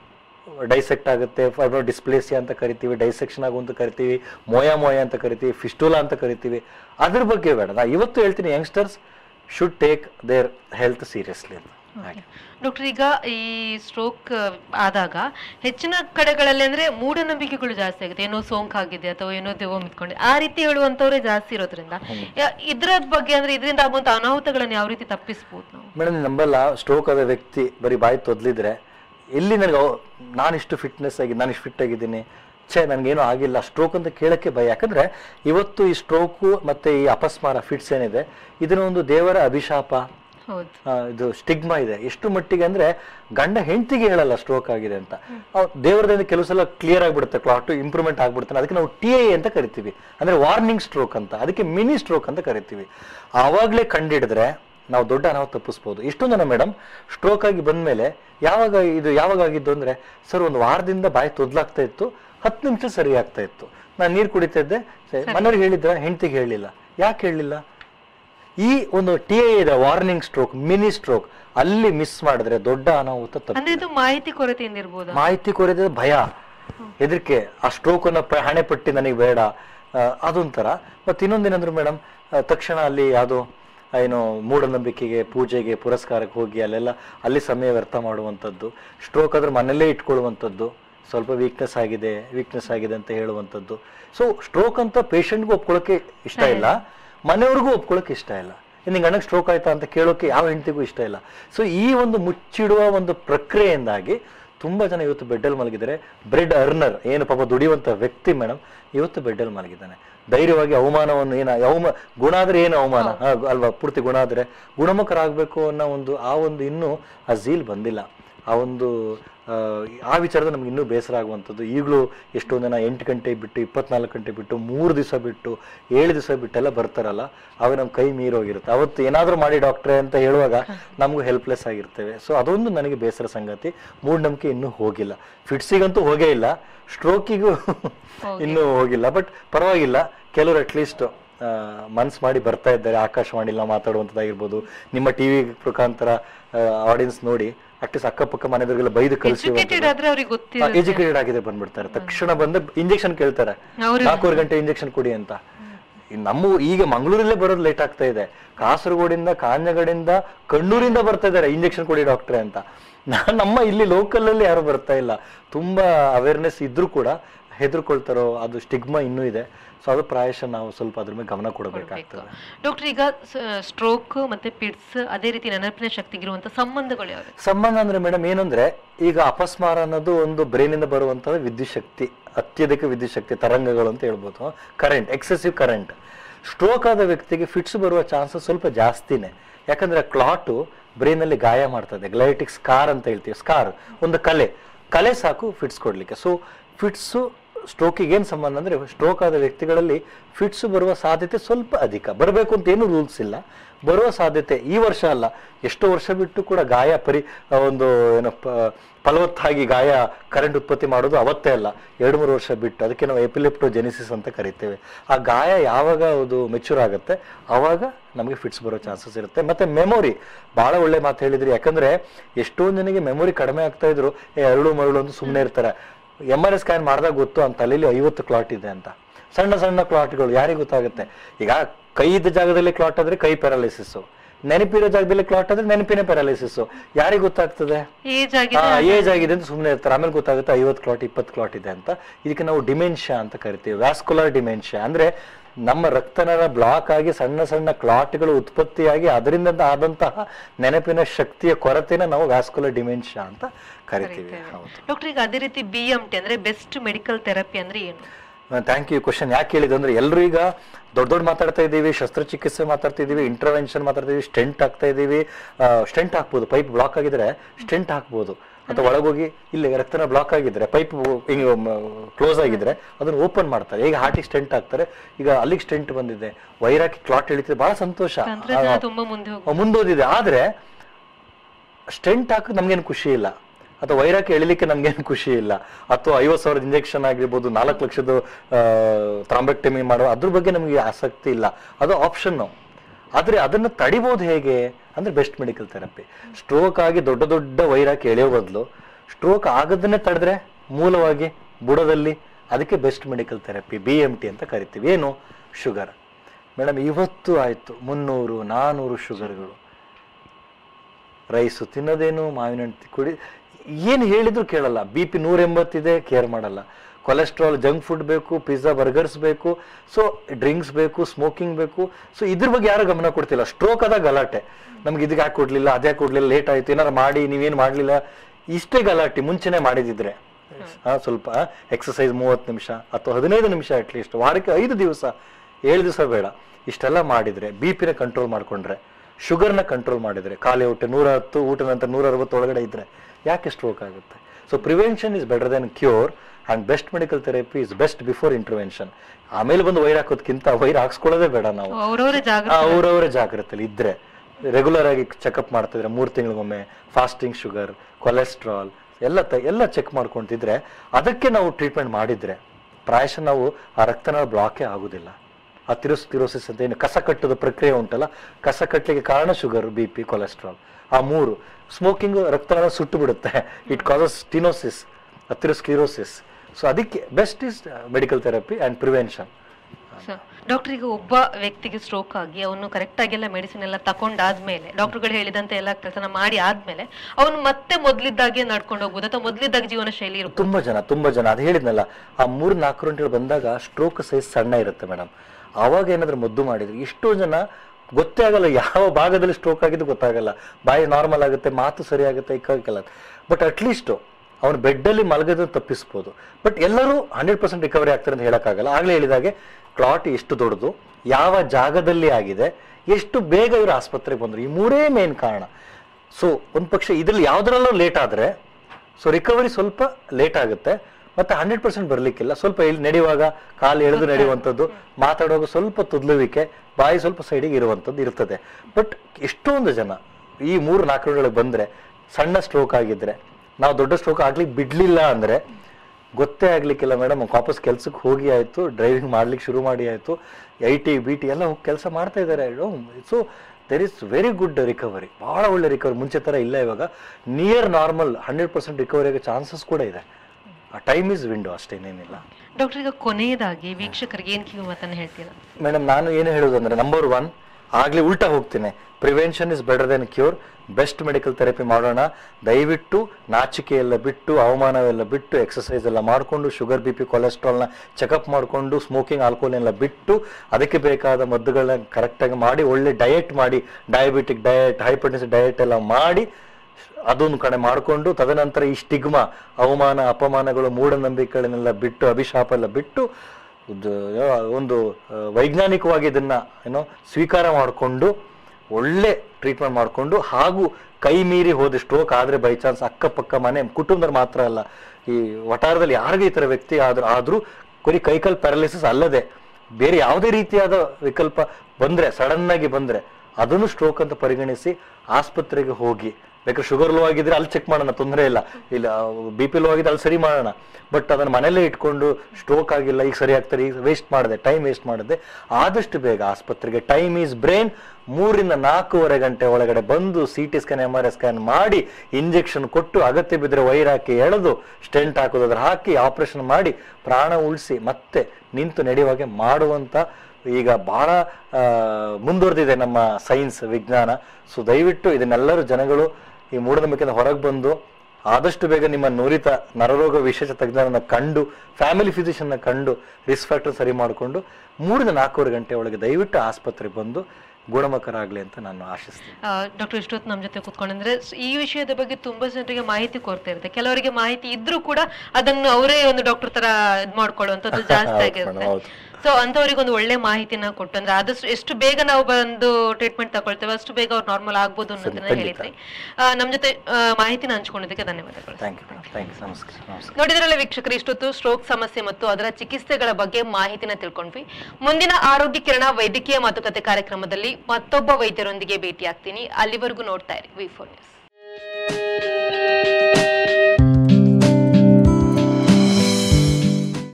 ಡೈಸೆಕ್ಟ್ ಆಗುತ್ತೆ ಫೈಬ್ರೋ ಡಿಸ್ಪ್ಲೇಸಿಯಾ ಅಂತ ಕರಿತೀವಿ ಡೈಸೆಕ್ಷನ್ ಆಗು ಅಂತ ಕರಿತೀವಿ ಮೋಯ ಮೋಯ ಅಂತ ಕರಿತೀವಿ ಫಿಸ್ಟುಲಾ ಅಂತ ಕರಿತೀವಿ ಅದ್ರ ಬಗ್ಗೆ ಬೇಡ ನಾ ಇವತ್ತು ಹೇಳ್ತೀನಿ youngsters should take their health seriously ಅಂತ ಹಾಗೆ ಡಾಕ್ಟರ್ ಈಗ ಈ ಸ್ಟ್ರೋಕ್ ಆದಾಗ ಹೆಚ್ಚಿನ ಕಡೆಗಳಲ್ಲಿ ಅಂದ್ರೆ ಮೂಢನಂಬಿಕೆಗಳು ಜಾಸ್ತಿ ಆಗುತ್ತೆ ಏನೋ ಸೋಂಕಾಗಿದೆ ಅಥವಾ ಏನೋ ದೆವ್ವ ಮಿತ್ಕೊಂಡೆ ಆ ರೀತಿ ಹೇಳುವಂತವ್ರೆ ಜಾಸ್ತಿ ಇರೋದ್ರಿಂದ ಯಾ- ಇದ್ರ ಬಗ್ಗೆ ಅಂದ್ರೆ ಇದರಿಂದ ಆಗುವಂತ ಅನಾಹುತಗಳನ್ನ ಯಾವ ರೀತಿ ತಪ್ಪಿಸ್ಬೋದು ನಾವು ಮೇಡಮ್ ನಂಬಲ್ಲ ಸ್ಟ್ರೋಕ್ ಆದ ವ್ಯಕ್ತಿ ಬರೀ ಬಾಯಿ ತೊದ್ಲಿದ್ರೆ ಎಲ್ಲಿ ನನಗೆ ನಾನಿಷ್ಟು ಫಿಟ್ನೆಸ್ ಆಗಿ ನಾನು ಇಷ್ಟು ಫಿಟ್ ಆಗಿದ್ದೀನಿ ಛೇ ನನಗೇನು ಆಗಿಲ್ಲ ಸ್ಟ್ರೋಕ್ ಅಂತ ಕೇಳಕ್ಕೆ ಭಯ ಯಾಕಂದ್ರೆ ಇವತ್ತು ಈ ಸ್ಟ್ರೋಕು ಮತ್ತೆ ಈ ಅಪಸ್ಮಾರ ಫಿಟ್ಸ್ ಏನಿದೆ ಇದನ್ನ ಒಂದು ದೇವರ ಅಭಿಶಾಪ ಹೌದು ಆ, ಇದು ಸ್ಟಿಗ್ಮಾ ಇದೆ ಎಷ್ಟು ಮಟ್ಟಿಗೆ ಅಂದ್ರೆ ಗಂಡ ಹೆಂಡತಿಗೆ ಹೇಳಲ್ಲ ಸ್ಟ್ರೋಕ್ ಆಗಿದೆ ಅಂತ ದೇವರದಿಂದ ಕೆಲವು ಸಲ ಕ್ಲಿಯರ್ ಆಗ್ಬಿಡುತ್ತೆ ಕ್ಲಾಟ್ ಇಂಪ್ರೂವ್ಮೆಂಟ್ ಆಗ್ಬಿಡುತ್ತೆ ಅದಕ್ಕೆ ನಾವು ಟಿ ಐ ಅಂತ ಕರಿತೀವಿ ಅಂದ್ರೆ ವಾರ್ನಿಂಗ್ ಸ್ಟ್ರೋಕ್ ಅಂತ ಅದಕ್ಕೆ ಮಿನಿ ಸ್ಟ್ರೋಕ್ ಅಂತ ಕರಿತೀವಿ ಆವಾಗಲೇ ಕಂಡಿಡಿದ್ರೆ ನಾವು ದೊಡ್ಡ ಅನಾಹುತ ತಪ್ಪಿಸ್ಬೋದು ಇಷ್ಟೊಂದು ಜನ ಮೇಡಮ್ ಸ್ಟ್ರೋಕ್ ಆಗಿ ಬಂದ್ಮೇಲೆ ಯಾವಾಗ ಇದು ಯಾವಾಗ ಆಗಿದ್ದು ಅಂದ್ರೆ ಸರ್ ಒಂದು ವಾರದಿಂದ ಬಾಯಿ ತೊದ್ಲಾಗ್ತಾ ಇತ್ತು ಹತ್ತು ನಿಮಿಷ ಸರಿ ಆಗ್ತಾ ಇತ್ತು ನಾನು ನೀರು ಕುಡಿತಾ ಇದ್ದೆ ಸರಿ, ಮನೆಯವ್ರಿಗೆ ಹೇಳಿದ್ರ ಹೆಂಡತಿಗೆ ಹೇಳಿಲ್ಲ ಯಾಕೆ ಹೇಳಿಲ್ಲ ಈ ಒಂದು ಟಿ ಐ ಇದೆ ವಾರ್ನಿಂಗ್ ಸ್ಟ್ರೋಕ್ ಮಿನಿ ಸ್ಟ್ರೋಕ್ ಅಲ್ಲಿ ಮಿಸ್ ಮಾಡಿದ್ರೆ ದೊಡ್ಡ ಅನಾಹುತ ತಪ್ಪು ಅಂದ್ರೆ ಇದು ಮಾಹಿತಿ ಕೊರತೆಯಿಂದ ಇರ್ಬೋದಾ ಮಾಹಿತಿ ಕೊರತೆ ಭಯ ಹೆದರಿಕೆ ಆ ಸ್ಟ್ರೋಕ್ ಅನ್ನ ಪ- ಹಣೆ ಪಟ್ಟಿ ನನಗೆ ಬೇಡ ಆ, ಅದೊಂಥರ ಮತ್ತೆ ಇನ್ನೊಂದೇನಂದ್ರೆ ಮೇಡಮ್ ತಕ್ಷಣ ಅಲ್ಲಿ ಯಾವುದೋ ಏನು ಮೂಢನಂಬಿಕೆಗೆ ಪೂಜೆಗೆ ಪುರಸ್ಕಾರಕ್ಕೆ ಹೋಗಿ ಅಲ್ಲೆಲ್ಲ ಅಲ್ಲಿ ಸಮಯ ವ್ಯರ್ಥ ಮಾಡುವಂಥದ್ದು ಸ್ಟ್ರೋಕ್ ಆದ್ರೆ ಮನೆಯಲ್ಲೇ ಇಟ್ಕೊಳ್ಳುವಂಥದ್ದು ಸ್ವಲ್ಪ ವೀಕ್ನೆಸ್ ಆಗಿದೆ ವೀಕ್ನೆಸ್ ಆಗಿದೆ ಅಂತ ಹೇಳುವಂಥದ್ದು ಸೊ ಸ್ಟ್ರೋಕ್ ಅಂತ ಪೇಷಂಟ್ಗೂ ಒಪ್ಕೊಳ್ಳೋಕೆ ಇಷ್ಟ ಇಲ್ಲ ಮನೆಯವ್ರಿಗೂ ಒಪ್ಕೊಳ್ಳೋಕೆ ಇಷ್ಟ ಇಲ್ಲ ನಿಂಗೆ ಗಂಡಕ್ಕೆ ಸ್ಟ್ರೋಕ್ ಆಯ್ತಾ ಅಂತ ಕೇಳೋಕೆ ಯಾವ ಹೆಂಡತಿಗೂ ಇಷ್ಟ ಇಲ್ಲ ಸೊ ಈ ಒಂದು ಮುಚ್ಚಿಡುವ ಒಂದು ಪ್ರಕ್ರಿಯೆಯಿಂದಾಗಿ ತುಂಬಾ ಜನ ಇವತ್ತು ಬೆಡ್ಡಲ್ಲಿ ಮಲಗಿದ್ದಾರೆ ಬ್ರೆಡ್ ಅರ್ನರ್ ಏನು ಪಾಪ ದುಡಿಯುವಂತ ವ್ಯಕ್ತಿ ಮೇಡಮ್ ಇವತ್ತು ಬೆಡ್ಡಲ್ಲಿ ಮಲಗಿದ್ದಾನೆ ಧೈರ್ಯವಾಗಿ ಅವಮಾನವನ್ನು ಏನ ಅವಮ ಗುಣ ಆದ್ರೆ ಏನು ಅವಮಾನ ಹಾ, ಅಲ್ವಾ ಪೂರ್ತಿ ಗುಣ ಆದ್ರೆ ಗುಣಮುಖರಾಗಬೇಕು ಅನ್ನೋ ಒಂದು ಆ ಒಂದು ಇನ್ನೂ ಆ ಝೀಲ್ ಬಂದಿಲ್ಲ ಆ ಒಂದು ಆ, ಆ ವಿಚಾರದ ನಮ್ಗೆ ಇನ್ನೂ ಬೇಸರ ಆಗುವಂಥದ್ದು ಈಗಲೂ ಎಷ್ಟೊಂದು ಜನ ಎಂಟು ಗಂಟೆ ಬಿಟ್ಟು ಇಪ್ಪತ್ನಾಲ್ಕು ಗಂಟೆ ಬಿಟ್ಟು ಮೂರು ದಿವಸ ಬಿಟ್ಟು ಏಳು ದಿವಸ ಬಿಟ್ಟೆಲ್ಲ ಬರ್ತಾರಲ್ಲ ಅವಾಗ ನಮ್ಮ ಕೈ ಮೀರೋಗಿರುತ್ತೆ ಅವತ್ತು ಏನಾದರೂ ಮಾಡಿ ಡಾಕ್ಟ್ರೆ ಅಂತ ಹೇಳುವಾಗ ನಮಗೂ ಹೆಲ್ಪ್ಲೆಸ್ ಆಗಿರ್ತೇವೆ ಸೊ ಅದೊಂದು ನನಗೆ ಬೇಸರ ಸಂಗತಿ ಮೂಢನಂಬಿಕೆ ಇನ್ನೂ ಹೋಗಿಲ್ಲ ಫಿಟ್ಸಿಗಂತೂ ಹೋಗೇ ಇಲ್ಲ ಸ್ಟ್ರೋಕಿಗೂ ಇನ್ನೂ ಹೋಗಿಲ್ಲ ಬಟ್ ಪರವಾಗಿಲ್ಲ ಕೆಲವರು ಅಟ್ಲೀಸ್ಟ್ ಮನ್ಸ್ ಮಾಡಿ ಬರ್ತಾ ಇದ್ದಾರೆ ಆಕಾಶವಾಣಿಲಿ ನಾವು ಮಾತಾಡುವಂಥದ್ದಾಗಿರ್ಬೋದು ನಿಮ್ಮ ಟಿವಿ ಮುಖಾಂತರ ಆಡಿಯನ್ಸ್ ನೋಡಿ ಅಟ್ಲೀಸ್ಟ್ ಅಕ್ಕಪಕ್ಕ ಮನೆಯವರಿಗೆಲ್ಲ ಬೈದು ಕಳಿಸಿ ಎಜುಕೇಟೆಡ್ ಆದ್ರೆ ಅವ್ರಿಗೆ ಗೊತ್ತಿಲ್ಲ ಎಜುಕೇಟೆಡ್ ಆಗಿದೆ ಬಂದ್ಬಿಡ್ತಾರೆ ತಕ್ಷಣ ಬಂದು ಇಂಜೆಕ್ಷನ್ ಕೇಳ್ತಾರೆ ಅವ್ರಿಗೆ ನಾಲ್ಕೂವರೆ ಗಂಟೆ ಇಂಜೆಕ್ಷನ್ ಕೊಡಿ ಅಂತ ಈ ನಮ್ಮ ಊ- ಈಗ ಮಂಗಳೂರಲ್ಲೇ ಬರೋದು ಲೇಟ್ ಆಗ್ತಾ ಇದೆ ಕಾಸರಗೋಡಿಂದ ಕಾಂಜಗಡಿಂದ ಕಣ್ಣೂರಿಂದ ಬರ್ತಾ ಇದ್ದಾರೆ ಇಂಜೆಕ್ಷನ್ ಕೊಡಿ ಡಾಕ್ಟ್ರೆ ಅಂತ ನಾ- ನಮ್ಮ ಇಲ್ಲಿ ಲೋಕಲ್ ಅಲ್ಲಿ ಯಾರು ಬರ್ತಾ ಇಲ್ಲ ತುಂಬಾ ಅವೇರ್ನೆಸ್ ಇದ್ರೂ ಕೂಡ ಹೆದರ್ಕೊಳ್ತಾರೋ ಅದು ಸ್ಟಿಗ್ಮಾ ಇನ್ನೂ ಇದೆ ಸೊ ಅದು ಪ್ರಾಯಶಃ ನಾವು ಸ್ವಲ್ಪ ಅದ್ರ ಮೇಲೆ ಗಮನ ಕೊಡಬೇಕಾಗ್ತದೆ ಡಾಕ್ಟರ್ ಈಗ ಸ್ಟ್ರೋಕ್ ಮತ್ತೆ ಪಿಡ್ಸ್ ಅದೇ ರೀತಿ ನೆನಪಿನ ಶಕ್ತಿಗಿರುವಂತ ಸಂಬಂಧಗಳು ಯಾವ್ದು ಸಂಬಂಧ ಅಂದ್ರೆ ಮೇಡಮ್ ಏನಂದ್ರೆ ಈಗ ಅಪಸ್ಮಾರ ಅನ್ನೋದು ಒಂದು ಬ್ರೈನ್ ಇಂದ ಬರುವಂತಹ ವಿದ್ಯುತ್ ಶಕ್ತಿ ಅತ್ಯಧಿಕ ವಿದ್ಯುತ್ ಶಕ್ತಿ ತರಂಗಗಳು ಅಂತ ಹೇಳ್ಬೋದು ಕರೆಂಟ್ ಎಕ್ಸೆಸಿವ್ ಕರೆಂಟ್ ಸ್ಟ್ರೋಕ್ ಆದ ವ್ಯಕ್ತಿಗೆ ಫಿಟ್ಸ್ ಬರುವ ಚಾನ್ಸಸ್ ಸ್ವಲ್ಪ ಜಾಸ್ತಿನೇ ಯಾಕಂದ್ರೆ ಕ್ಲಾಟು ಬ್ರೈನ್ ಅಲ್ಲಿ ಗಾಯ ಮಾಡ್ತದೆ ಗ್ಲೈಟಿಕ್ ಸ್ಕಾರ್ ಅಂತ ಹೇಳ್ತೀವಿ ಸ್ಕಾರ್ ಒಂದು ಕಲೆ ಕಲೆ ಸಾಕು ಫಿಟ್ಸ್ ಕೊಡ್ಲಿಕ್ಕೆ ಸೊ ಫಿಟ್ಸು ಸ್ಟ್ರೋಕಿಗೆ ಏನು ಸಂಬಂಧ ಅಂದ್ರೆ ಸ್ಟ್ರೋಕ್ ಆದ ವ್ಯಕ್ತಿಗಳಲ್ಲಿ ಫಿಟ್ಸ್ ಬರುವ ಸಾಧ್ಯತೆ ಸ್ವಲ್ಪ ಅಧಿಕ ಬರಬೇಕು ಅಂತ ಏನು ರೂಲ್ಸ್ ಇಲ್ಲ ಬರುವ ಸಾಧ್ಯತೆ ಈ ವರ್ಷ ಅಲ್ಲ ಎಷ್ಟೋ ವರ್ಷ ಬಿಟ್ಟು ಕೂಡ ಗಾಯ ಪರಿ ಆ ಒಂದು ಏನಪ್ಪ ಫಲವತ್ತಾಗಿ ಗಾಯ ಕರೆಂಟ್ ಉತ್ಪತ್ತಿ ಮಾಡೋದು ಅವತ್ತೇ ಅಲ್ಲ ಎರಡು ಮೂರು ವರ್ಷ ಬಿಟ್ಟು ಅದಕ್ಕೆ ನಾವು ಎಪಿಲೆಪ್ಟೋಜೆನಿಸಿಸ್ ಅಂತ ಕರಿತೇವೆ ಆ ಗಾಯ ಯಾವಾಗ ಅದು ಮೆಚೂರ್ ಆಗುತ್ತೆ ಅವಾಗ ನಮಗೆ ಫಿಟ್ಸ್ ಬರೋ ಚಾನ್ಸಸ್ ಇರುತ್ತೆ ಮತ್ತೆ ಮೆಮೊರಿ ಬಹಳ ಒಳ್ಳೆ ಮಾತು ಹೇಳಿದ್ರಿ ಯಾಕಂದ್ರೆ ಎಷ್ಟೊಂದು ಜನಗೆ ಮೆಮೊರಿ ಕಡಿಮೆ ಆಗ್ತಾ ಇದ್ರು ಏ ಅರಳು ಮರಳು ಅಂತ ಸುಮ್ಮನೆ ಇರ್ತಾರೆ ಎಮ್ ಆರ್ ಐ ಸ್ಕ್ಯಾನ್ ಮಾಡಿದಾಗ ಗೊತ್ತು ಅಂತ ತಲೆಯಲ್ಲಿ ಐವತ್ತು ಕ್ಲಾಟ್ ಇದೆ ಅಂತ ಸಣ್ಣ ಸಣ್ಣ ಕ್ಲಾಟ್ಗಳು ಯಾರಿಗೆ ಗೊತ್ತಾಗುತ್ತೆ ಈಗ ಕೈ ಇದ್ದ ಜಾಗದಲ್ಲಿ ಕ್ಲಾಟ್ ಆದ್ರೆ ಕೈ ಪ್ಯಾರಾಲಿಸಿಸ್ ನೆನಪಿರೋ ಜಾಗದಲ್ಲಿ ಕ್ಲಾಟ್ ಆದ್ರೆ ನೆನಪಿನ ಪ್ಯಾರಾಲಿಸಿಸ್ ಯಾರಿಗೆ ಗೊತ್ತಾಗ್ತದೆ ಏಜ್ ಆಗಿದೆ ಏಜ್ ಆಗಿದೆ ಅಂತ ಸುಮ್ಮನೆ ಇರ್ತಾರೆ ಆಮೇಲೆ ಗೊತ್ತಾಗುತ್ತೆ ಐವತ್ತು ಕ್ಲಾಟ್ ಇಪ್ಪತ್ತು ಕ್ಲಾಟ್ ಇದೆ ಅಂತ ಇದಕ್ಕೆ ನಾವು ಡಿಮೆನ್ಷಿಯಾ ಅಂತ ಕರಿತೀವಿ ವ್ಯಾಸ್ಕುಲರ್ ಡಿಮೆನ್ಷಿಯಾ ಅಂದ್ರೆ ನಮ್ಮ ರಕ್ತನಾಳ ಬ್ಲಾಕ್ ಆಗಿ ಸಣ್ಣ ಸಣ್ಣ ಕ್ಲಾಟ್ಗಳು ಉತ್ಪತ್ತಿಯಾಗಿ ಅದರಿಂದ ಆದಂತಹ ನೆನಪಿನ ಶಕ್ತಿಯ ಕೊರತೆನ ನಾವು ವ್ಯಾಸ್ಕುಲರ್ ಡಿಮೆನ್ಷಿಯಾ ಅಂತ ಕರಿತೀವಿ ಹೌದು ಡಾಕ್ಟರ್ ಈಗ ಅದೇ ರೀತಿ ಬಿ ಎಂ ಟಿ ಅಂದ್ರೆ ಬೆಸ್ಟ್ ಮೆಡಿಕಲ್ ಥೆರಪಿ ಅಂದ್ರೆ ಏನು ಥ್ಯಾಂಕ್ ಯು ಕ್ವಶನ್ ಯಾಕೆ ಹೇಳಿದೆ ಅಂದ್ರೆ ಎಲ್ಲರೂ ಈಗ ದೊಡ್ಡ ದೊಡ್ಡ ಮಾತಾಡ್ತಾ ಇದ್ದೀವಿ ಶಸ್ತ್ರಚಿಕಿತ್ಸೆ ಮಾತಾಡ್ತಾ ಇದೀವಿ ಇಂಟರ್ವೆನ್ಷನ್ ಮಾತಾಡ್ತಾ ಇದೀವಿ ಸ್ಟೆಂಟ್ ಹಾಕ್ತಾ ಇದೀವಿ ಸ್ಟೆಂಟ್ ಹಾಕ್ಬೋದು ಪೈಪ್ ಬ್ಲಾಕ್ ಆಗಿದ್ರೆ ಸ್ಟೆಂಟ್ ಹಾಕ್ಬೋದು ಅಥವಾ ಒಳಗೋಗಿ ಇಲ್ಲಿ ರಕ್ತನ ಬ್ಲಾಕ್ ಆಗಿದ್ರೆ ಪೈಪ್ ಹಿಂಗೆ ಕ್ಲೋಸ್ ಆಗಿದ್ರೆ ಅದನ್ನ ಓಪನ್ ಮಾಡ್ತಾರೆ ಈಗ ಹಾರ್ಟಿಗೆ ಸ್ಟೆಂಟ್ ಹಾಕ್ತಾರೆ ಈಗ ಅಲ್ಲಿಗೆ ಸ್ಟೆಂಟ್ ಬಂದಿದೆ ವೈರಾಕಿ ಕ್ಲಾಟ್ ಎಳಿತಿದೆ ಬಹಳ ಸಂತೋಷ ತಂತ್ರಜ್ಞಾನ ತುಂಬಾ ಮುಂದೆ ಹೋಗಿ ಮುಂದೋದಿದೆ ಆದ್ರೆ ಸ್ಟೆಂಟ್ ಹಾಕಕ್ ನಮ್ಗೇನು ಖುಷಿ ಇಲ್ಲ ಅಥವಾ ವೈರಾಕಿ ಎಳಿಲಿಕ್ಕೆ ನಮ್ಗೇನು ಖುಷಿ ಇಲ್ಲ ಅಥವಾ ಐವತ್ತು ಸಾವಿರದ ಇಂಜೆಕ್ಷನ್ ಆಗಿರ್ಬೋದು ನಾಲ್ಕು ಲಕ್ಷದ ಥ್ರಾಂಬೆಕ್ಟಮಿ ಮಾಡೋ ಅದ್ರ ಬಗ್ಗೆ ನಮಗೆ ಆಸಕ್ತಿ ಇಲ್ಲ ಅದು ಆಪ್ಷನ್ ಆದ್ರೆ ಅದನ್ನ ತಡಿಬಹುದು ಹೇಗೆ ಅಂದ್ರೆ ಬೆಸ್ಟ್ ಮೆಡಿಕಲ್ ಥೆರಪಿ ಸ್ಟ್ರೋಕ್ ಆಗಿ ದೊಡ್ಡ ದೊಡ್ಡ ವೈರಾಕಿ ಎಳೆಯೋ ಬದಲು ಸ್ಟ್ರೋಕ್ ಆಗದನ್ನೇ ತಡೆದ್ರೆ ಮೂಲವಾಗಿ ಬುಡದಲ್ಲಿ ಅದಕ್ಕೆ best medical therapy B M T ಅಂತ ಕರಿತೀವಿ ಏನು ಶುಗರ್ ಮೇಡಮ್ ಇವತ್ತು ಆಯ್ತು ಮುನ್ನೂರು ನಾನೂರು ಶುಗರ್ಗಳು ರೈಸು ತಿನ್ನೋದೇನು ಮಾವಿನ ಹಣ್ಣು ತಿ- ಕುಡಿ ಏನು ಹೇಳಿದ್ರು ಕೇಳಲ್ಲ ಬಿ ಪಿ ನೂರ ಎಂಬತ್ತಿದೆ ಕೇರ್ ಮಾಡಲ್ಲ ಕೊಲೆಸ್ಟ್ರಾಲ್ ಜಂಕ್ ಫುಡ್ ಬೇಕು ಪಿಜ್ಜಾ ಬರ್ಗರ್ಸ್ ಬೇಕು ಸೊ ಡ್ರಿಂಕ್ಸ್ ಬೇಕು ಸ್ಮೋಕಿಂಗ್ ಬೇಕು ಸೊ ಇದ್ರ ಬಗ್ಗೆ ಯಾರು ಗಮನ ಕೊಡ್ತಿಲ್ಲ ಸ್ಟ್ರೋಕ್ ಆದಾಗ ಗಲಾಟೆ ನಮ್ಗೆ ಇದಕ್ಕೆ ಯಾಕೆ ಕೊಡ್ಲಿಲ್ಲ ಅದ್ಯಾಕೆ ಕೊಡ್ಲಿಲ್ಲ ಲೇಟ್ ಆಯ್ತು ಏನಾರು ಮಾಡಿ ನೀವೇನು ಮಾಡಲಿಲ್ಲ ಇಷ್ಟೇ ಗಲಾಟೆ ಮುಂಚೆನೆ ಮಾಡಿದಿದ್ರೆ ಆ, ಸ್ವಲ್ಪ ಎಕ್ಸಸೈಸ್ ಮೂವತ್ತು ನಿಮಿಷ ಅಥವಾ ಹದಿನೈದು ನಿಮಿಷ ಅಟ್ಲೀಸ್ಟ್ ವಾರಕ್ಕೆ ಐದು ದಿವಸ ಏಳು ದಿವಸ ಬೇಡ ಇಷ್ಟೆಲ್ಲ ಮಾಡಿದ್ರೆ ಬಿ ಪಿನ ಕಂಟ್ರೋಲ್ ಮಾಡ್ಕೊಂಡ್ರೆ ಶುಗರ್ನ ಕಂಟ್ರೋಲ್ ಮಾಡಿದ್ರೆ ಖಾಲಿ ಹೊಟ್ಟೆ ನೂರ ಹತ್ತು ಊಟ ನಂತರ ನೂರ ಅರವತ್ತು ಒಳಗಡೆ ಇದ್ರೆ ಯಾಕೆ ಸ್ಟ್ರೋಕ್ ಆಗುತ್ತೆ so prevention is better than cure and best medical therapy is best before intervention ಆಮೇಲೆ ಬಂದು ವೈರ್ ಹಾಕೋದ್ಕಿಂತ ವೈರ್ ಹಾಕ್ಸ್ಕೊಳ್ಳೋದೇ ಬೇಡ ನಾವು ಅವ್ರವ್ರೇ ಜಾಗ್ರತೆ ಅವರವರ ಜಾಗ್ರತೆಯಲ್ಲಿ ಇದ್ರೆ ರೆಗ್ಯುಲರ್ ಆಗಿ ಚೆಕಪ್ ಮಾಡ್ತಿದ್ರೆ ಮೂರು ತಿಂಗಳಿಗೊಮ್ಮೆ ಫಾಸ್ಟಿಂಗ್ ಶುಗರ್ ಕೊಲೆಸ್ಟ್ರಾಲ್ ಎಲ್ಲ ತ- ಎಲ್ಲ ಚೆಕ್ ಮಾಡ್ಕೊಂತಿದ್ರೆ ಅದಕ್ಕೆ ನಾವು ಟ್ರೀಟ್ಮೆಂಟ್ ಮಾಡಿದ್ರೆ ಪ್ರಾಯಶಃ ನಾವು ಆ ರಕ್ತನಾಳ ಬ್ಲಾಕೇ ಆಗುದಿಲ್ಲ ಆ ತಿರೋಸ್ ತಿರೋಸಿಸ್ ಅಂತ ಏನು ಕಸ ಕಟ್ಟದ ಪ್ರಕ್ರಿಯೆ ಉಂಟಲ್ಲ ಕಸ ಕಟ್ಟಲಿಕ್ಕೆ ಕಾರಣ ಶುಗರ್ ಬಿ ಪಿ ಕೊಲೆಸ್ಟ್ರಾಲ್ ಆ ಮೂರು ಸ್ಮೋಕಿಂಗ್ ರಕ್ತನಾಳ ಸುಟ್ಟು ಬಿಡುತ್ತೆ it causes stenosis atherosclerosis so ಅದಕ್ಕೆ best is medical therapy and prevention doctor ಈಗ ಒಬ್ಬ ವ್ಯಕ್ತಿಗೆ ಸ್ಟ್ರೋಕ್ ಆಗಿ ಅವನು ಕರೆಕ್ಟ್ ಆಗಿ ಎಲ್ಲ ಮೆಡಿಸಿನ್ ಎಲ್ಲ ತಕೊಂಡಾದ್ಮೇಲೆ ಡಾಕ್ಟರ್ಗಳು ಹೇಳಿದಂತೆ ಎಲ್ಲ ಕೆಲಸನ ಮಾಡಿ ಆದ್ಮೇಲೆ ಅವನು ಮತ್ತೆ ಮೊದ್ಲಿದ್ದಾಗೆ ನಡ್ಕೊಂಡು ಹೋಗ್ಬೋದು ಅಥವಾ ಮೊದ್ಲಿದ್ದಾಗ ಜೀವನ ಶೈಲಿ ಇರ್ಬೋದು ತುಂಬಾ ಜನ ತುಂಬಾ ಜನ ಅದು ಹೇಳಿದ್ನಲ್ಲ ಆ ಮೂರ್ ನಾಲ್ಕು ಗಂಟೆಗಳು ಬಂದಾಗ ಸ್ಟ್ರೋಕ್ ಸೈಜ್ ಸಣ್ಣ ಇರುತ್ತೆ ಮೇಡಮ್ ಆವಾಗ ಏನಾದ್ರು ಮದ್ದು ಮಾಡಿದ್ರು ಎಷ್ಟೋ ಜನ ಗೊತ್ತೇ ಆಗಲ್ಲ ಯಾವ ಭಾಗದಲ್ಲಿ ಸ್ಟ್ರೋಕ್ ಆಗಿದ್ದು ಗೊತ್ತಾಗಲ್ಲ ಬಾಯಿ ನಾರ್ಮಲ್ ಆಗುತ್ತೆ ಮಾತು ಸರಿ ಆಗುತ್ತೆ ಇಕ್ಕಾಗಲ್ಲ ಬಟ್ ಅಟ್ಲೀಸ್ಟ್ ಅವನು ಬೆಡ್ಡಲ್ಲಿ ಮಲಗದ ತಪ್ಪಿಸ್ಬೋದು ಬಟ್ ಎಲ್ಲರೂ ಹಂಡ್ರೆಡ್ ಪರ್ಸೆಂಟ್ ರಿಕವರಿ ಆಗ್ತಾರೆ ಅಂತ ಹೇಳೋಕ್ಕಾಗಲ್ಲ ಆಗಲೇ ಹೇಳಿದಾಗೆ ಕ್ಲಾಟ್ ಎಷ್ಟು ದೊಡ್ಡದು ಯಾವ ಜಾಗದಲ್ಲಿ ಆಗಿದೆ ಎಷ್ಟು ಬೇಗ ಇವರು ಆಸ್ಪತ್ರೆಗೆ ಬಂದರು ಈ ಮೂರೇ ಮೇನ್ ಕಾರಣ ಸೊ ಒಂದು ಪಕ್ಷ ಇದ್ರಲ್ಲಿ ಯಾವ್ದ್ರಲ್ಲೂ ಲೇಟ್ ಆದರೆ ಸೊ ರಿಕವರಿ ಸ್ವಲ್ಪ ಲೇಟ್ ಆಗುತ್ತೆ ಮತ್ತೆ ಹಂಡ್ರೆಡ್ ಪರ್ಸೆಂಟ್ ಬರ್ಲಿಕ್ಕಿಲ್ಲ ಸ್ವಲ್ಪ ಇಲ್ಲಿ ನಡೆಯುವಾಗ ಕಾಲು ಎಳೆದು ನಡೆಯುವಂಥದ್ದು ಮಾತಾಡುವಾಗ ಸ್ವಲ್ಪ ತುದ್ಲುವಿಕೆ ಬಾಯಿ ಸ್ವಲ್ಪ ಸೈಡಿಗೆ ಇರುವಂಥದ್ದು ಇರ್ತದೆ ಬಟ್ ಎಷ್ಟೊಂದು ಜನ ಈ ಮೂರು ನಾಲ್ಕು ರೋಡ್ಗಳಿಗೆ ಬಂದ್ರೆ ಸಣ್ಣ ಸ್ಟ್ರೋಕ್ ಆಗಿದ್ರೆ ನಾವು ದೊಡ್ಡ ಸ್ಟ್ರೋಕ್ ಆಗ್ಲಿಕ್ಕೆ ಬಿಡ್ಲಿಲ್ಲ ಅಂದ್ರೆ ಗೊತ್ತೇ ಆಗ್ಲಿಕ್ಕಿಲ್ಲ ಮೇಡಮ್ ವಾಪಸ್ ಕೆಲ್ಸಕ್ಕೆ ಹೋಗಿ ಆಯ್ತು ಡ್ರೈವಿಂಗ್ ಮಾಡ್ಲಿಕ್ಕೆ ಶುರು ಮಾಡಿ ಆಯ್ತು ಐ ಟಿ ಬಿ ಟಿ ಎಲ್ಲ ಹೋಗಿ ಕೆಲಸ ಮಾಡ್ತಾ ಇದ್ದಾರೆ so there is very good recovery ಬಹಳ ಒಳ್ಳೆ ರಿಕವರಿ ಮುಂಚೆ ತರ ಇಲ್ಲ ಇವಾಗ near normal hundred percent recovery ಆಗೋ ಚಾನ್ಸಸ್ ಕೂಡ ಇದೆ ಟೈಮ್ ಇಸ್ ವಿಂಡೋ ಅಷ್ಟೇನೇನಿಲ್ಲ ಡಾಕ್ಟರ್ ಈಗ ಕೊನೆಯದಾಗಿ ವೀಕ್ಷಕರಿಗೆ ಏನ್ ಕಿವಿ ಮಾತನ್ನ ಹೇಳ್ತೀರಾ ಮೇಡಮ್ ನಾನು ಏನು ಹೇಳೋದಂದ್ರೆ ನಂಬರ್ ಒನ್ ಆಗ್ಲೇ ಉಲ್ಟಾ ಹೋಗ್ತೀನಿ prevention is better than cure best medical therapy ಮಾಡೋಣ ದಯವಿಟ್ಟು ನಾಚಿಕೆ ಎಲ್ಲ ಬಿಟ್ಟು ಅವಮಾನವೆಲ್ಲ ಬಿಟ್ಟು ಎಕ್ಸಸೈಸ್ ಎಲ್ಲ ಮಾಡಿಕೊಂಡು ಶುಗರ್ ಬಿ ಪಿ ಕೊಲೆಸ್ಟ್ರಾಲ್ನ ಚೆಕಪ್ ಮಾಡಿಕೊಂಡು ಸ್ಮೋಕಿಂಗ್ ಆಲ್ಕೋಹಾಲ್ ಎಲ್ಲ ಬಿಟ್ಟು ಅದಕ್ಕೆ ಬೇಕಾದ ಮದ್ದುಗಳನ್ನ ಕರೆಕ್ಟಾಗಿ ಮಾಡಿ ಒಳ್ಳೆ ಡಯಟ್ ಮಾಡಿ ಡಯಾಬಿಟಿಕ್ ಡಯಟ್ ಹೈಪರ್ಟೆನ್ಸ್ ಡಯಟ್ ಎಲ್ಲ ಮಾಡಿ ಅದೊಂದು ಕಡೆ ಮಾಡಿಕೊಂಡು ತದನಂತರ ಈ ಸ್ಟಿಗ್ಮಾ ಅವಮಾನ ಅಪಮಾನಗಳು ಮೂಢನಂಬಿಕೆಗಳನ್ನೆಲ್ಲ ಬಿಟ್ಟು ಅಭಿಶಾಪ ಎಲ್ಲ ಬಿಟ್ಟು ಇದು ಒಂದು ಆ, ವೈಜ್ಞಾನಿಕವಾಗಿ ಇದನ್ನ ಏನೋ ಸ್ವೀಕಾರ ಮಾಡಿಕೊಂಡು ಒಳ್ಳೆ ಟ್ರೀಟ್ಮೆಂಟ್ ಮಾಡಿಕೊಂಡು ಹಾಗೂ ಕೈ ಮೀರಿ ಹೋದ ಸ್ಟ್ರೋಕ್ ಆದ್ರೆ ಬೈ ಚಾನ್ಸ್ ಅಕ್ಕಪಕ್ಕ ಮನೆ ಕುಟುಂಬದಲ್ಲಿ ಮಾತ್ರ ಅಲ್ಲ ಈ ವಟಾರದಲ್ಲಿ ಯಾರಿಗೆ ಈ ಥರ ವ್ಯಕ್ತಿ ಆದ್ರೂ ಆದ್ರೂ ಕೊರಿ ಕೈಕಲ್ ಪ್ಯಾರಲಿಸಿಸ್ ಅಲ್ಲದೆ ಬೇರೆ ಯಾವುದೇ ರೀತಿಯಾದ ವಿಕಲ್ಪ ಬಂದ್ರೆ ಸಡನ್ ಆಗಿ ಬಂದ್ರೆ ಅದನ್ನು ಸ್ಟ್ರೋಕ್ ಅಂತ ಪರಿಗಣಿಸಿ ಆಸ್ಪತ್ರೆಗೆ ಹೋಗಿ ಬೇಕಾದ್ರೆ ಶುಗರ್ ಲೋ ಆಗಿದ್ರೆ ಅಲ್ಲಿ ಚೆಕ್ ಮಾಡೋಣ ತೊಂದರೆ ಇಲ್ಲ ಇಲ್ಲ ಬಿ ಪಿ ಲೋ ಆಗಿದ್ರೆ ಅಲ್ಲಿ ಸರಿ ಮಾಡೋಣ ಬಟ್ ಅದನ್ನ ಮನೇಲೇ ಇಟ್ಕೊಂಡು ಸ್ಟ್ರೋಕ್ ಆಗಿಲ್ಲ ಈಗ ಸರಿ ಆಗ್ತಾರೆ ಈಗ ವೇಸ್ಟ್ ಮಾಡಿದೆ ಟೈಮ್ ವೇಸ್ಟ್ ಮಾಡಿದೆ ಆದಷ್ಟು ಬೇಗ ಆಸ್ಪತ್ರೆಗೆ ಟೈಮ್ ಈಸ್ ಬ್ರೈನ್ ಮೂರಿಂದ ನಾಲ್ಕೂವರೆ ಗಂಟೆ ಒಳಗಡೆ ಬಂದು C T scan M R I scan ಮಾಡಿ ಇಂಜೆಕ್ಷನ್ ಕೊಟ್ಟು ಅಗತ್ಯ ಬಿದ್ದರೆ ವೈರ್ ಹಾಕಿ ಎಳೆದು ಸ್ಟೆಂಟ್ ಹಾಕೋದಾದ್ರೆ ಹಾಕಿ ಆಪರೇಷನ್ ಮಾಡಿ ಪ್ರಾಣ ಉಳಿಸಿ ಮತ್ತೆ ನಿಂತು ನಡೆಯುವಾಗೆ ಮಾಡುವಂತ ಈಗ ಬಹಳ ಆ, ಮುಂದುವರೆದಿದೆ ನಮ್ಮ ಸೈನ್ಸ್ ವಿಜ್ಞಾನ ಸೊ ದಯವಿಟ್ಟು ಇದನ್ನೆಲ್ಲರೂ ಜನಗಳು ಈ ಮೂಢನಂಬಿಕೆಯಿಂದ ಹೊರಗೆ ಬಂದು ಆದಷ್ಟು ಬೇಗ ನಿಮ್ಮ ನುರಿತ ನರರೋಗ ವಿಶೇಷ ತಜ್ಞರನ್ನ ಕಂಡು ಫ್ಯಾಮಿಲಿ ಫಿಸಿಷಿಯನ್ನ ಕಂಡು ರಿಸ್ಕ್ ಫ್ಯಾಕ್ಟರ್ ಸರಿ ಮಾಡಿಕೊಂಡು ಮೂರಿಂದ ನಾಲ್ಕೂವರೆ ಗಂಟೆ ಒಳಗೆ ದಯವಿಟ್ಟು ಆಸ್ಪತ್ರೆಗೆ ಬಂದು ಗುಣಮುಖರಾಗಲಿ ಅಂತ ನಾನು ಆಶಿಸ್ತೀನಿ ಡಾಕ್ಟರ್ ಇಷ್ಟೊತ್ತು ನಮ್ಮ ಜೊತೆ ಕೂತ್ಕೊಂಡ್ರೆ ಈ ವಿಷಯದ ಬಗ್ಗೆ ತುಂಬಾ ಜನರಿಗೆ ಮಾಹಿತಿ ಕೊರತೆ ಇರುತ್ತೆ ಕೆಲವರಿಗೆ ಮಾಹಿತಿ ಇದ್ರೂ ಕೂಡ ಅದನ್ನು ಅವರೇ ಒಂದು ಡಾಕ್ಟರ್ ತರ ಇದ್ ಮಾಡ್ಕೊಳ್ಳುವಂಥದ್ದು ಜಾಸ್ತಿ ಹೌದು ಆಗಿರುತ್ತೆ madam, ಹೌದು. ಸೊ ಅಂತವರಿಗೆ ಒಂದು ಒಳ್ಳೆ ಮಾಹಿತಿನ ಕೊಟ್ಟು ಅಂದ್ರೆ ಆದಷ್ಟು ಎಷ್ಟು ಬೇಗ ನಾವು ಬಂದು ಟ್ರೀಟ್ಮೆಂಟ್ ತಗೊಳ್ತೇವೆ ಅಷ್ಟು ಬೇಗ ಅವ್ರು ನಾರ್ಮಲ್ ಆಗ್ಬೋದು ಅನ್ನೋದನ್ನ ಖಂಡಿತ. ಹೇಳಿದ್ರಿ ಆ, ನಮ್ ಜೊತೆ ಆ, ಮಾಹಿತಿನ ಹಂಚ್ಕೊಂಡಿದ್ದಕ್ಕೆ ಧನ್ಯವಾದಗಳು thank you madam thank you ನಮಸ್ಕಾರ ನಮಸ್ಕಾರ ನೋಡಿದ್ರಲ್ಲ ವೀಕ್ಷಕರು ಇಷ್ಟೊತ್ತು ಸ್ಟ್ರೋಕ್ ಸಮಸ್ಯೆ ಮತ್ತು ಅದರ ಚಿಕಿತ್ಸೆಗಳ ಬಗ್ಗೆ ಮಾಹಿತಿನ ತಿಳ್ಕೊಂಡ್ವಿ ಮುಂದಿನ ಆರೋಗ್ಯ ಕಿರಣ ವೈದ್ಯಕೀಯ ಮಾತುಕತೆ ಕಾರ್ಯಕ್ರಮದಲ್ಲಿ ಮತ್ತೊಬ್ಬ ವೈದ್ಯರೊಂದಿಗೆ ಭೇಟಿ ಆಗ್ತೀನಿ ಅಲ್ಲಿವರೆಗೂ ನೋಡ್ತಾ ಇರಿ ವಿ ಫೋರ್ ನ್ಯೂಸ್